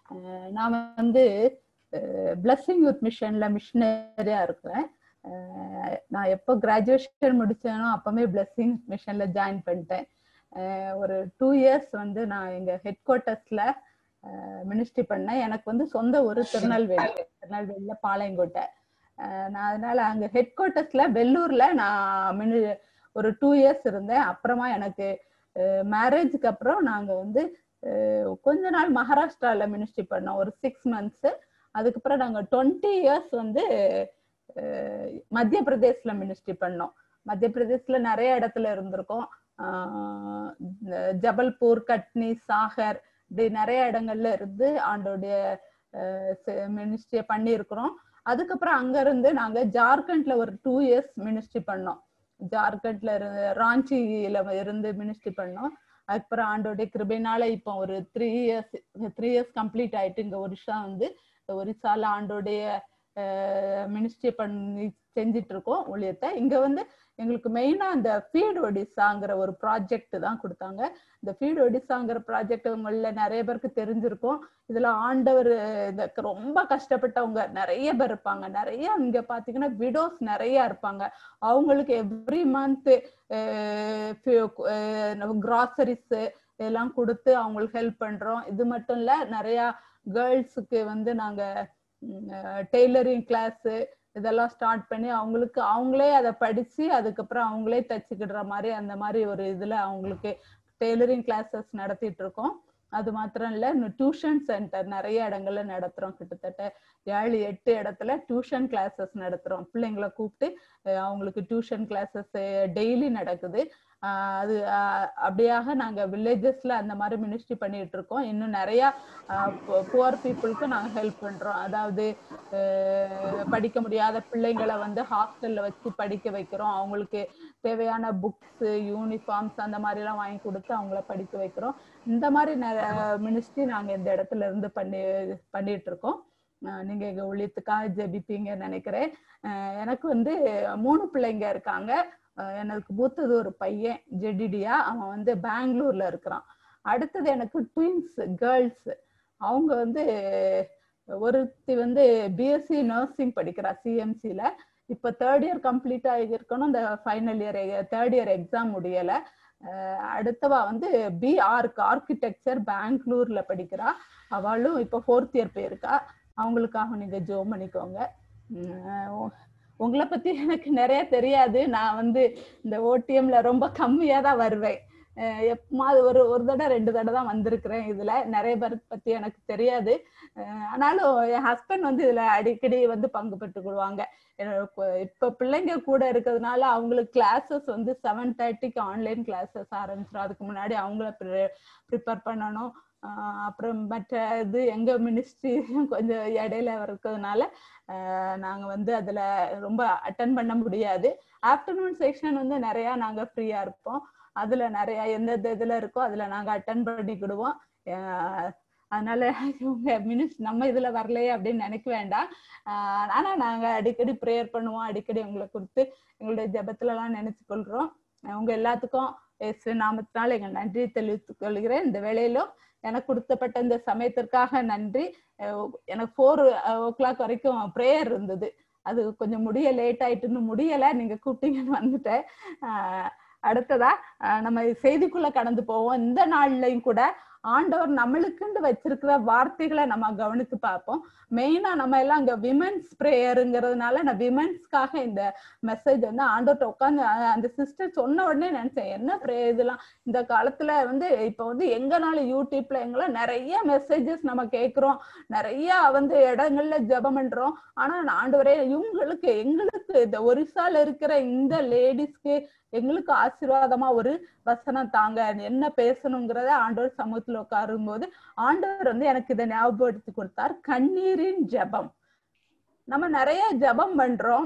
அஹ் நான் வந்து blessing youth மிஷன்ல மிஷனரியா இருக்கிறேன் அஹ் நான் எப்போ கிராஜுவேஷன் முடிச்சேனோ அப்பவே பிளஸ்ஸிங் மிஷன்ல ஜாயின் பண்ணிட்டேன் அஹ் ஒரு டூ இயர்ஸ் வந்து நான் எங்க ஹெட் குவார்ட்டர்ஸ்ல மினிஸ்ட்ரி பண்ணேன் எனக்கு வந்து சொந்த ஊர் திருநெல்வேலி திருநெல்வேலியில பாளையங்கோட்டை அஹ் நான் அதனால அங்க ஹெட் குவார்ட்டர்ஸ்ல வெள்ளூர்ல நான் மினி ஒரு டூ இயர்ஸ் இருந்தேன் அப்புறமா எனக்கு மேரேஜுக்கு அப்புறம் நாங்க வந்து அஹ் கொஞ்ச நாள் மகாராஷ்டிரால மினிஸ்ட்ரி பண்ணோம் ஒரு சிக்ஸ் மந்த்ஸ் அதுக்கப்புறம் நாங்க டுவெண்ட்டி இயர்ஸ் வந்து அஹ் மத்திய பிரதேஷ்ல மினிஸ்ட்ரி பண்ணோம் மத்திய பிரதேஷ்ல நிறைய இடத்துல இருந்திருக்கோம் ஆஹ் ஜபல்பூர் கட்னி சாகர் இப்படி நிறைய இடங்கள்ல இருந்து ஆண்டோடைய மினிஸ்ட்ரிய பண்ணியிருக்கிறோம் அதுக்கப்புறம் அங்க இருந்து நாங்க ஜார்க்கண்ட்ல ஒரு டூ இயர்ஸ் மினிஸ்ட்ரி பண்ணோம் ஜார்க்கண்ட்ல இருந்து ராஞ்சியில இருந்து மினிஸ்ட்ரி பண்ணோம் அதுக்கப்புறம் ஆண்டோடைய கிருபைனால இப்போ ஒரு three years three years complete ஆயிட்டு இங்க ஒரிஷா வந்து ஒரிசால ஆண்டோடைய மினிஸ்ட்ரி பண்ணி செஞ்சுட்டு இருக்கோம் ஊழியத்தை இங்க வந்து எங்களுக்கு மெயினா அந்த ஃபீட் ஒடிசாங்கிற ஒரு ப்ராஜெக்ட் தான் கொடுத்தாங்க இந்த ஃபீட் ஒடிசாங்கிற ப்ராஜெக்ட் உங்கள நிறைய பேருக்கு தெரிஞ்சிருக்கும் இதுல ஆண்டவர் இந்த ரொம்ப கஷ்டப்பட்டவங்க நிறைய பேர் இருப்பாங்க நிறைய இங்க பாத்தீங்கன்னா விடோஸ் நிறைய இருப்பாங்க அவங்களுக்கு எவ்ரி மந்த் கிராசரிஸ் இதெல்லாம் கொடுத்து அவங்களுக்கு ஹெல்ப் பண்றோம் இது மட்டும் இல்ல நிறைய கேர்ள்ஸுக்கு வந்து நாங்க டெய்லரிங் கிளாஸ் இதெல்லாம் ஸ்டார்ட் பண்ணி அவங்களுக்கு அவங்களே அதை படிச்சு அதுக்கப்புறம் அவங்களே தச்சுக்கிடுற மாதிரி அந்த மாதிரி ஒரு இதுல அவங்களுக்கு டெய்லரிங் கிளாஸஸ் நடத்திட்டு இருக்கோம் அது மாத்திரம் இல்ல டியூஷன் சென்டர் நிறைய இடங்கள்ல நடத்துறோம் கிட்டத்தட்ட ஏழு எட்டு இடத்துல டியூஷன் கிளாஸஸ் நடத்துறோம் பிள்ளைங்களை கூப்பிட்டு அவங்களுக்கு டியூஷன் கிளாஸஸ் டெய்லி நடக்குது அது அப்படியாக நாங்க வில்லேஜஸ்ல அந்த மாதிரி மினிஸ்ட்ரி பண்ணிட்டு இருக்கோம் இன்னும் நிறைய புவர் பீப்புளுக்கு நாங்க ஹெல்ப் பண்றோம் அதாவது படிக்க முடியாத பிள்ளைங்களை வந்து ஹாஸ்டல்ல வச்சு படிக்க வைக்கிறோம் அவங்களுக்கு தேவையான புக்ஸ் யூனிஃபார்ம்ஸ் அந்த மாதிரி எல்லாம் வாங்கி கொடுத்து அவங்கள படிக்க வைக்கிறோம் இந்த மாதிரி மினிஸ்ட்ரி நாங்க இந்த இடத்துல இருந்து பண்ணி பண்ணிட்டு இருக்கோம் நீங்க எங்க ஊழியத்துக்காக ஜெபிப்பீங்கன்னு நினைக்கிறேன் எனக்கு வந்து மூணு பிள்ளைங்க இருக்காங்க எனக்கு மூத்தது ஒரு பையன் ஜெடிடியா அவன் வந்து பெங்களூர்ல இருக்கிறான் அடுத்தது எனக்கு ட்வின்ஸ் கேர்ள்ஸ் அவங்க வந்து ஒருத்தி வந்து பிஎஸ்சி நர்சிங் படிக்கிறா சிஎம்சில இப்ப தேர்ட் இயர் கம்ப்ளீட் ஆகியிருக்கணும் இந்த final year third year exam முடியல அடுத்தவா வந்து பிஆர்க் ஆர்கிடெக்சர் பெங்களூர்ல படிக்கிறா அவளும் இப்ப ஃபோர்த் இயர் போயிருக்கா அவங்களுக்காக நீங்க ஜோ பண்ணிக்கோங்க உங்களை பத்தி எனக்கு நிறைய தெரியாது நான் வந்து இந்த ஓடிஎம்ல ரொம்ப கம்மியா தான் வருவேன் எப்பமாவது ஒரு ஒரு தடவை ரெண்டு தடவை தான் வந்திருக்கிறேன் இதுல நிறைய பேர் பத்தி எனக்கு தெரியாது ஆனாலும் என் ஹஸ்பண்ட் வந்து இதுல அடிக்கடி வந்து பங்கு பெற்றுக்கொள்வாங்க இப்ப பிள்ளைங்க கூட இருக்கிறதுனால அவங்களுக்கு கிளாஸஸ் வந்து செவன் தேர்ட்டிக்கு ஆன்லைன் கிளாஸஸ் ஆரம்பிச்சிடும் அதுக்கு முன்னாடி அவங்கள ப்ரிப்பேர் பண்ணணும் அப்புறம் மற்ற இது எங்க மினிஸ்ட்ரியும் கொஞ்சம் இடையில இருக்கிறதுனால நாங்க வந்து அதுல ரொம்ப அட்டன் பண்ண முடியாது ஆஃப்டர்நூன் செக்ஷன் வந்து நிறைய நாங்க ஃப்ரீயா இருப்போம் அதுல நிறைய எந்தெந்த இதுல இருக்கோ அதுல நாங்க அட்டன் பண்ணிக்கிடுவோம் அதனால இவங்க மினிஸ் நம்ம இதுல வரலையே அப்படின்னு நினைக்க வேண்டாம் ஆனா நாங்க அடிக்கடி ப்ரேயர் பண்ணுவோம் அடிக்கடி உங்களை கொடுத்து எங்களுடைய ஜபத்துல எல்லாம் நினைச்சு கொள்றோம் உங்க எல்லாத்துக்கும் இயேசு நாமத்தினால எங்க நன்றி தெரிவித்துக் கொள்கிறேன் இந்த வேலையிலும் எனக்கு கொடுத்தப்பட்ட இந்த சமயத்திற்காக நன்றி எனக்கு ஃபோர் ஓ கிளாக் வரைக்கும் ப்ரேயர் இருந்தது அது கொஞ்சம் முடிய லேட் ஆயிட்டுன்னு முடியல நீங்க கூப்பிட்டீங்கன்னு வந்துட்டேன் அடுத்ததா நம்ம செய்திக்குள்ள கடந்து போவோம் இந்த நாள்லயும் கூட ஆண்டவர் நம்மளுக்குண்டு வச்சிருக்கிற வார்த்தைகளை நம்ம கவனித்து பார்ப்போம் மெயினா நம்ம எல்லாம் இங்க விமென்ஸ் ப்ரேயருங்கிறதுனால நான் விமென்ஸ்க்காக இந்த மெசேஜ் வந்து ஆண்டவர்கிட்ட உட்காந்து அந்த சிஸ்டர் சொன்ன உடனே நினைச்சேன் என்ன ப்ரே இதெல்லாம் இந்த காலத்துல வந்து இப்ப வந்து எங்கனாலும் யூடியூப்ல எங்கெல்லாம் நிறைய மெசேஜஸ் நம்ம கேட்கிறோம் நிறைய வந்து இடங்கள்ல ஜபம் பண்றோம் ஆனா ஆண்டவரே இவங்களுக்கு எங்களுக்கு இந்த ஒரிசால இருக்கிற இந்த லேடிஸ்க்கு எங்களுக்கு ஆசீர்வாதமா ஒரு வசனம் தாங்க என்ன பேசணுங்கிறத ஆண்டவர் சமூகத்துல உட்காரும் போது ஆண்டவர் வந்து எனக்கு இதை ஞாபகப்படுத்தி கொடுத்தார் கண்ணீரின் ஜபம் நம்ம நிறைய ஜபம் பண்றோம்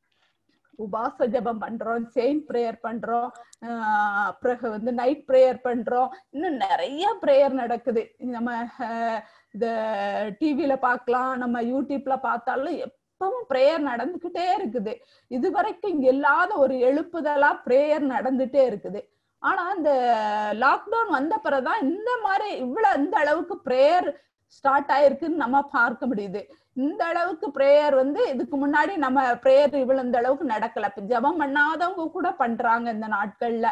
உபாச ஜபம் பண்றோம் செயின் ப்ரேயர் பண்றோம் அப்புறம் வந்து நைட் ப்ரேயர் பண்றோம் இன்னும் நிறைய ப்ரேயர் நடக்குது நம்ம இந்த டிவில பார்க்கலாம் நம்ம யூடியூப்ல பார்த்தாலும் எப்பவும் ப்ரேயர் நடந்துகிட்டே இருக்குது இது வரைக்கும் இங்க இல்லாத ஒரு எழுப்புதலா ப்ரேயர் நடந்துட்டே இருக்குது ஆனா இந்த லாக்டவுன் வந்த பிறகுதான் இந்த மாதிரி இவ்வளவு இந்த அளவுக்கு ப்ரேயர் ஸ்டார்ட் ஆயிருக்குன்னு நம்ம பார்க்க முடியுது இந்த அளவுக்கு பிரேயர் வந்து இதுக்கு முன்னாடி நம்ம பிரேயர் இவ்வளவு இந்த அளவுக்கு நடக்கல இப்ப ஜெபம் பண்ணாதவங்க கூட பண்றாங்க இந்த நாட்கள்ல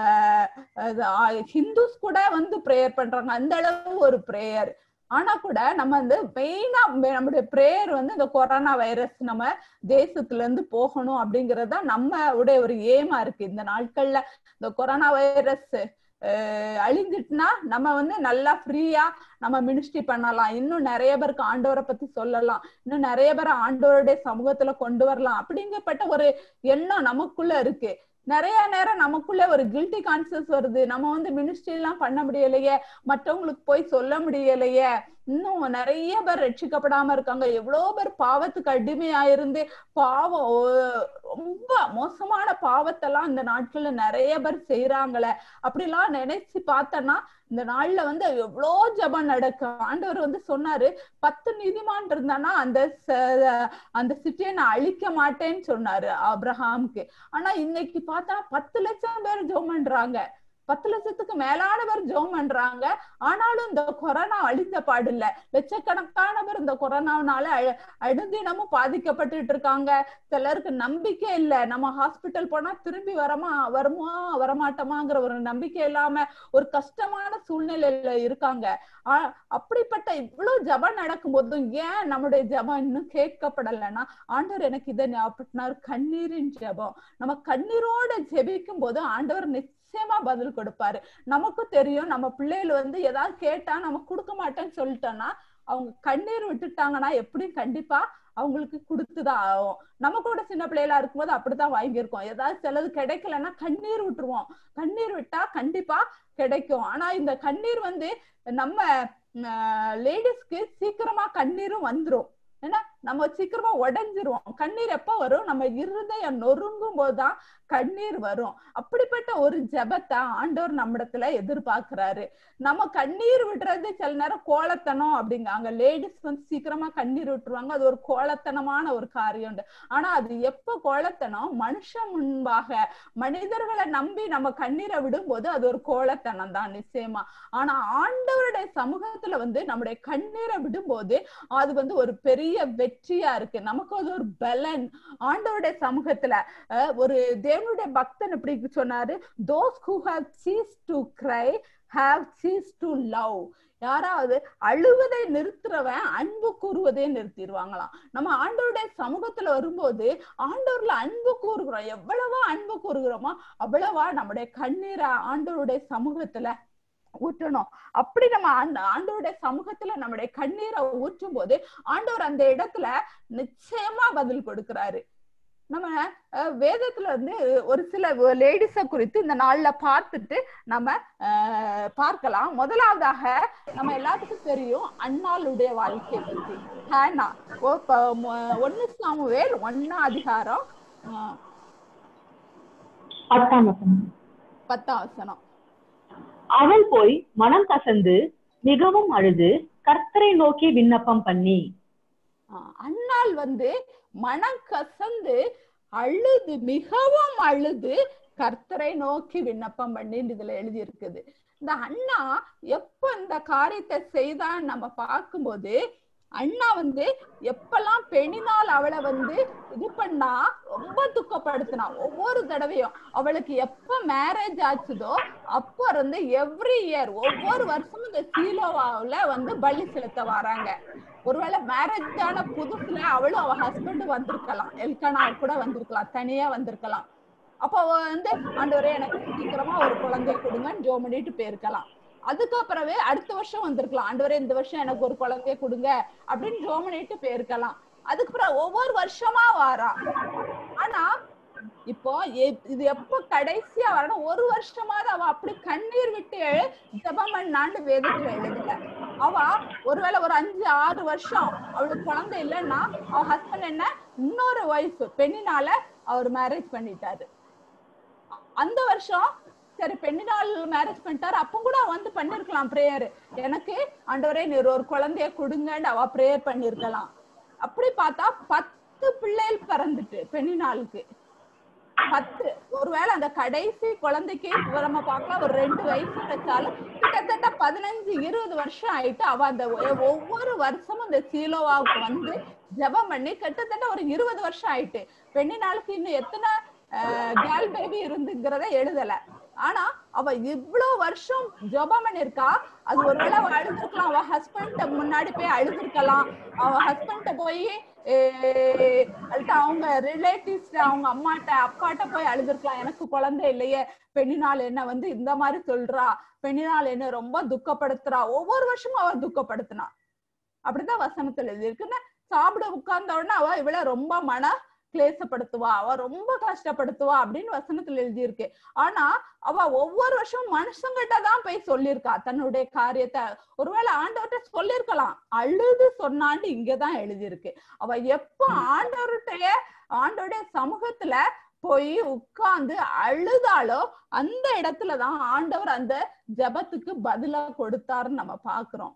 ஆஹ் ஹிந்துஸ் கூட வந்து பிரேயர் பண்றாங்க அந்த அளவு ஒரு பிரேயர் ஆனா கூட நம்ம வந்து மெயினா நம்முடைய பிரேயர் வந்து இந்த கொரோனா வைரஸ் நம்ம தேசத்துல இருந்து போகணும் அப்படிங்கறது தான் நம்ம உடைய ஒரு ஏமா இருக்கு இந்த நாட்கள்ல இந்த கொரோனா வைரஸ் அழிஞ்சிட்டுனா நம்ம வந்து நல்லா ஃப்ரீயா நம்ம மினிஸ்ட்ரி பண்ணலாம் இன்னும் நிறைய பேருக்கு ஆண்டவரை பத்தி சொல்லலாம் இன்னும் நிறைய பேர் ஆண்டவருடைய சமூகத்துல கொண்டு வரலாம் அப்படிங்கப்பட்ட ஒரு எண்ணம் நமக்குள்ள இருக்கு நிறைய நேரம் நமக்குள்ள ஒரு கில்ட்டி கான்சியஸ் வருது நம்ம வந்து மினிஸ்ட்ரி எல்லாம் பண்ண முடியலையே மற்றவங்களுக்கு போய் சொல்ல முடியலையே இன்னும் நிறைய பேர் ரட்சிக்கப்படாம இருக்காங்க எவ்வளவு பேர் பாவத்துக்கு அடிமையா இருந்து பாவம் ரொம்ப மோசமான பாவத்தெல்லாம் இந்த நாட்கள்ல நிறைய பேர் செய்யறாங்களே அப்படிலாம் நினைச்சு பார்த்தோன்னா இந்த நாள்ல வந்து எவ்வளோ ஜபம் நடக்கும் ஆண்டவர் வந்து சொன்னாரு பத்து நீதிமான் இருந்தானா அந்த அந்த சிட்டியை நான் அழிக்க மாட்டேன்னு சொன்னாரு அப்ரஹாமுக்கு ஆனா இன்னைக்கு பார்த்தா பத்து லட்சம் பேர் ஜோம் பண்றாங்க பத்து லட்சத்துக்கு மேலான பேர் ஜோம் பண்றாங்க ஆனாலும் இந்த கொரோனா அழிந்த பாடு இல்ல லட்சக்கணக்கான பேர் இந்த கொரோனானால அழுதினமும் பாதிக்கப்பட்டுட்டு இருக்காங்க சிலருக்கு நம்பிக்கை இல்ல நம்ம ஹாஸ்பிட்டல் போனா திரும்பி வரமா வருமா வரமாட்டோமாங்கிற ஒரு நம்பிக்கை இல்லாம ஒரு கஷ்டமான சூழ்நிலையில இருக்காங்க அப்படிப்பட்ட இவ்வளவு ஜபம் நடக்கும் போதும் ஏன் நம்முடைய ஜபம் இன்னும் கேட்கப்படலைன்னா ஆண்டவர் எனக்கு இதை ஞாபகத்தினார் கண்ணீரின் ஜபம் நம்ம கண்ணீரோட ஜெபிக்கும் போது ஆண்டவர் நிச்சயமா பதில் கொடுப்பாரு நமக்கும் தெரியும் நம்ம பிள்ளைகள் வந்து ஏதாவது கேட்டா நம்ம கொடுக்க மாட்டேன்னு சொல்லிட்டோம்னா அவங்க கண்ணீர் விட்டுட்டாங்கன்னா எப்படியும் கண்டிப்பா அவங்களுக்கு கொடுத்துதான் ஆகும் நம்ம கூட சின்ன பிள்ளைகளா இருக்கும்போது அப்படித்தான் வாங்கியிருக்கோம் ஏதாவது சிலது கிடைக்கலன்னா கண்ணீர் விட்டுருவோம் கண்ணீர் விட்டா கண்டிப்பா கிடைக்கும் ஆனா இந்த கண்ணீர் வந்து நம்ம லேடிஸ்க்கு சீக்கிரமா கண்ணீரும் வந்துரும் ஏன்னா நம்ம சீக்கிரமா உடஞ்சிருவோம் கண்ணீர் எப்ப வரும் நம்ம இருதயம் நொறுங்கும் போதுதான் கண்ணீர் வரும் அப்படிப்பட்ட ஒரு ஜபத்தை ஆண்டவர் நம்மிடத்துல எதிர்பார்க்கிறாரு நம்ம கண்ணீர் விடுறது சில நேரம் கோலத்தனம் அப்படிங்காங்க லேடிஸ் வந்து சீக்கிரமா கண்ணீர் விட்டுருவாங்க அது ஒரு கோலத்தனமான ஒரு காரியம் ஆனா அது எப்ப கோலத்தனம் மனுஷன் முன்பாக மனிதர்களை நம்பி நம்ம கண்ணீரை விடும்போது அது ஒரு கோலத்தனம் தான் நிச்சயமா ஆனா ஆண்டவருடைய சமூகத்துல வந்து நம்முடைய கண்ணீரை விடும்போது அது வந்து ஒரு பெரிய வெற்றியா இருக்கு நமக்கு அது ஒரு பலன் ஆண்டவருடைய சமூகத்துல ஒரு தேவனுடைய பக்தன் இப்படி சொன்னாரு those who have ceased to cry have ceased to love யாராவது அழுவதை நிறுத்துறவன் அன்பு கூறுவதே நிறுத்திடுவாங்களாம் நம்ம ஆண்டவருடைய சமூகத்துல வரும்போது ஆண்டவர்ல அன்பு கூறுகிறோம் எவ்வளவா அன்பு கூறுகிறோமோ அவ்வளவா நம்முடைய கண்ணீரை ஆண்டவருடைய சமூகத்துல ஊற்றணும் அப்படி நம்ம ஆண்டு ஆண்டவருடைய சமூகத்துல நம்முடைய கண்ணீரை ஊற்றும் போது ஆண்டவர் அந்த இடத்துல நிச்சயமா பதில் கொடுக்கிறாரு நம்ம வேதத்துல வந்து ஒரு சில லேடிஸ குறித்து இந்த நாள்ல பார்த்துட்டு நம்ம பார்க்கலாம் முதலாவதாக நம்ம எல்லாத்துக்கும் தெரியும் அண்ணாளுடைய வாழ்க்கை பத்தி ஹேனா ஒன்னு சாமுவேல் ஒன்னா அதிகாரம் பத்தாம் வசனம் பத்தாம் வசனம் அவள் போய் மனம் கசந்து மிகவும் அழுது கர்த்தரை நோக்கி விண்ணப்பம் பண்ணி அண்ணாள் வந்து மனம் கசந்து அழுது மிகவும் அழுது கர்த்தரை நோக்கி விண்ணப்பம் பண்ணி இதுல எழுதி இருக்குது இந்த அண்ணா எப்ப இந்த காரியத்தை செய்தான்னு நம்ம பார்க்கும்போது அண்ணா வந்து எப்பெல்லாம் பெண்ணினால் அவளை வந்து இது பண்ணா ரொம்ப துக்கப்படுத்தினா ஒவ்வொரு தடவையும் அவளுக்கு எப்ப மேரேஜ் ஆச்சுதோ அப்போ இருந்து எவ்ரி இயர் ஒவ்வொரு வருஷமும் இந்த சீலோவாவில வந்து பலி செலுத்த வராங்க ஒருவேளை மேரேஜ் ஆன புதுசுல அவளும் அவ ஹஸ்பண்ட் வந்திருக்கலாம் எல்கனா கூட வந்திருக்கலாம் தனியா வந்திருக்கலாம் அப்போ வந்து ஆண்டவரே எனக்கு சீக்கிரமா ஒரு குழந்தைய கொடுங்கன்னு ஜோ பண்ணிட்டு போயிருக்கலாம் அதுக்கப்புறவே அடுத்த வருஷம் வந்திருக்கலாம் ஆண்டவரே இந்த வருஷம் எனக்கு ஒரு குழந்தைய கொடுங்க அப்படின்னு ஜோ பண்ணிட்டு போயிருக்கலாம் அதுக்கப்புறம் ஒவ்வொரு வருஷமா வாரா ஆனா இப்போ இது எப்ப கடைசியா வரணும் ஒரு வருஷமாவது அவ அப்படி கண்ணீர் விட்டு ஜபம் பண்ணாண்டு வேதத்துல எழுதல அவ ஒருவேளை ஒரு அஞ்சு ஆறு வருஷம் அவளுக்கு குழந்தை இல்லைன்னா அவ ஹஸ்பண்ட் என்ன இன்னொரு ஒய்ஃப் பெண்ணினால அவர் மேரேஜ் பண்ணிட்டாரு அந்த வருஷம் சரி பெண்ணினால் மேரேஜ் பண்ணிட்டாரு அப்ப கூட அவ வந்து பண்ணிருக்கலாம் பிரேயர் எனக்கு ஆண்டவரே நீர் ஒரு குழந்தைய கொடுங்கன்னு அவ பிரேயர் பண்ணிருக்கலாம் அப்படி பார்த்தா பத்து பிள்ளைகள் பிறந்துட்டு பெண்ணினாளுக்கு பத்து ஒருவேளை அந்த கடைசி குழந்தைக்கு இப்ப நம்ம பார்க்கலாம் ஒரு ரெண்டு வயசு வச்சாலும் கிட்டத்தட்ட பதினஞ்சு இருபது வருஷம் ஆயிட்டு அவ அந்த ஒ- ஒவ்வொரு வருஷமும் இந்த சீலோவாவுக்கு வந்து ஜெபம் பண்ணி கிட்டத்தட்ட ஒரு இருபது வருஷம் ஆயிட்டு பெண்ணி நாளுக்கு இன்னும் எத்தனை கேர்ள் பேபி இருந்துங்கிறத எழுதல ஆனா அவ இவ்வளவு வருஷம் ஜெபம் பண்ணிருக்கா அது ஒருவேளை அவ அழுதுருக்கலாம் அவ ஹஸ்பண்ட் முன்னாடி போய் அழுதுருக்கலாம் அவ ஹஸ்பண்ட போய் அவங்க ரிலேட்டிவ்ஸ் அவங்க அம்மாட்ட அப்பாட்ட போய் அழுதுருக்கலாம் எனக்கு குழந்தை இல்லையே பெண்ணினால் என்ன வந்து இந்த மாதிரி சொல்றா பெண்ணினால் என்ன ரொம்ப துக்கப்படுத்துறா ஒவ்வொரு வருஷமும் அவ துக்கப்படுத்தினா அப்படிதான் வசனத்துல எழுதி இருக்குன்னா சாப்பிட உட்கார்ந்த உடனே அவ இவள ரொம்ப மன கிளேசப்படுத்துவா அவ ரொம்ப கஷ்டப்படுத்துவா அப்படின்னு வசனத்துல எழுதியிருக்கு ஆனா அவ ஒவ்வொரு வருஷம் மனுஷங்கிட்ட தான் போய் சொல்லியிருக்கா தன்னுடைய காரியத்தை ஒருவேளை ஆண்டவர்கிட்ட சொல்லியிருக்கலாம் அழுது சொன்னான்னு இங்கதான் எழுதியிருக்கு அவ எப்ப ஆண்டவர்கிட்டய ஆண்டவருடைய சமூகத்துல போய் உட்கார்ந்து அழுதாலோ அந்த இடத்துலதான் ஆண்டவர் அந்த ஜெபத்துக்கு பதிலா கொடுத்தாருன்னு நம்ம பாக்குறோம்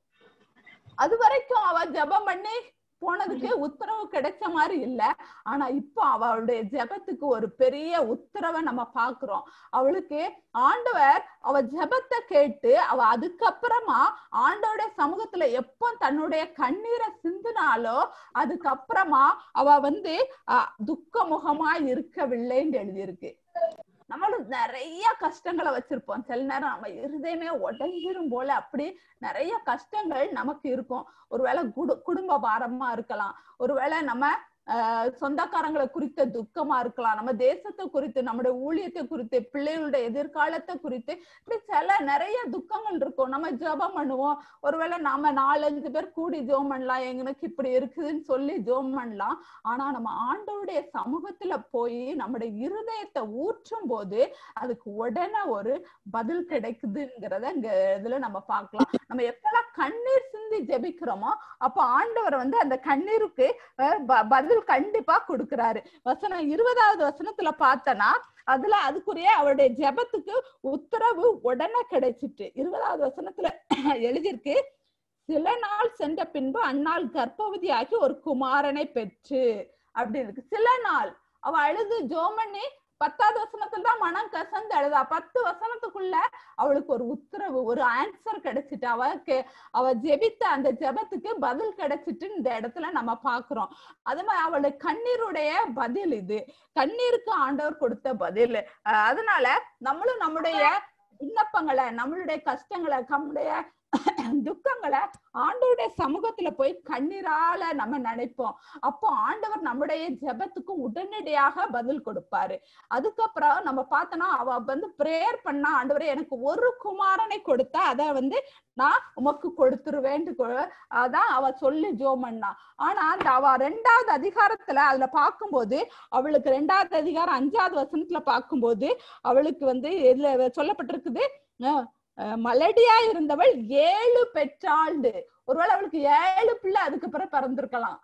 அது வரைக்கும் அவ ஜெபம் பண்ணி போனதுக்கு உத்தரவு கிடைச்ச மாதிரி இல்ல ஆனா இப்போ அவளுடைய ஜெபத்துக்கு ஒரு பெரிய உத்தரவை நம்ம பாக்குறோம் அவளுக்கு ஆண்டவர் அவ ஜெபத்தை கேட்டு அவ அதுக்கப்புறமா ஆண்டவருடைய சமூகத்துல எப்போ தன்னுடைய கண்ணீரை சிந்தினாலோ அதுக்கப்புறமா அவ வந்து அஹ், துக்க முகமா இருக்கவில்லைன்னு எழுதியிருக்கு நம்மளும் நிறைய கஷ்டங்களை வச்சிருப்போம் சில நேரம் நம்ம இருதயமே உடஞ்சிரும் போல அப்படி நிறைய கஷ்டங்கள் நமக்கு இருக்கும் ஒருவேளை குடு குடும்ப பாரமா இருக்கலாம் ஒருவேளை நம்ம ஆஹ் சொந்தக்காரங்களை குறித்த துக்கமா இருக்கலாம் நம்ம தேசத்தை குறித்து நம்முடைய ஊழியத்தை குறித்து பிள்ளைகளுடைய எதிர்காலத்தை குறித்து இப்படி சில நிறைய துக்கங்கள் இருக்கும் நம்ம ஜெபம் பண்ணுவோம் ஒருவேளை நாம நாலஞ்சு பேர் கூடி ஜெபம் பண்ணலாம் எங்களுக்கு இப்படி இருக்குதுன்னு சொல்லி ஜெபம் பண்ணலாம் ஆனா நம்ம ஆண்டவருடைய சமூகத்துல போய் நம்முடைய இருதயத்தை ஊற்றும் போது அதுக்கு உடனே ஒரு பதில் கிடைக்குதுங்கிறத இங்க இதுல நம்ம பார்க்கலாம் நம்ம எப்பெல்லாம் கண்ணீர் சிந்தி ஜெபிக்கிறோமோ அப்ப ஆண்டவர் வந்து அந்த கண்ணீருக்கு அஹ், ப- பதில் கண்டிப்பா கொடுக்கிறாரு வசனம் இருபதாவது வசனத்துல பார்த்தனா அதுல அதுக்குரிய அவருடைய ஜெபத்துக்கு உத்தரவு உடனே கிடைச்சிட்டு இருபதாவது வசனத்துல எழுதியிருக்கு சில நாள் சென்ற பின்பு அந்நாள் கர்ப்பவதியாகி ஒரு குமாரனை பெற்று அப்படி இருக்கு சில நாள் அவ அழுது ஜோமண்ணி பத்தாவது வசனத்துல தான் மனம் கசந்து அழுதா பத்து வசனத்துக்குள்ள அவளுக்கு ஒரு உத்தரவு ஒரு ஆன்சர் கிடைச்சிட்டு அவ கே- அவ ஜெபித்த அந்த ஜெபத்துக்கு பதில் கிடைச்சிட்டு இந்த இடத்துல நம்ம பாக்குறோம் அது மாதிரி அவளுடைய கண்ணீருடைய பதில் இது கண்ணீருக்கு ஆண்டவர் கொடுத்த பதில் அஹ் அதனால நம்மளும் நம்முடைய விண்ணப்பங்களை நம்மளுடைய கஷ்டங்களை நம்முடைய துக்கங்களை ஆண்டவருடைய சமூகத்துல போய் கண்ணீரால நம்ம நினைப்போம் அப்போ ஆண்டவர் நம்முடைய ஜெபத்துக்கு உடனடியாக பதில் கொடுப்பாரு அதுக்கப்புறம் நம்ம பார்த்தோம்னா அவ வந்து பிரேயர் பண்ணா ஆண்டவரே எனக்கு ஒரு குமாரனை கொடுத்தா அத வந்து நான் உமக்கு கொடுத்துருவேன் அதான் அவ சொல்லி ஜோம் பண்ணா ஆனா அந்த அவ ரெண்டாவது அதிகாரத்துல அதுல பார்க்கும்போது அவளுக்கு ரெண்டாவது அதிகாரம் அஞ்சாவது வசனத்துல பார்க்கும்போது அவளுக்கு வந்து இதுல சொல்லப்பட்டிருக்குது அஹ், அஹ், மலடியா இருந்தவள் ஏழு பெற்றாண்டு ஒருவேளை அவளுக்கு ஏழு பிள்ளை அதுக்கு பிறகு பிறந்திருக்கலாம்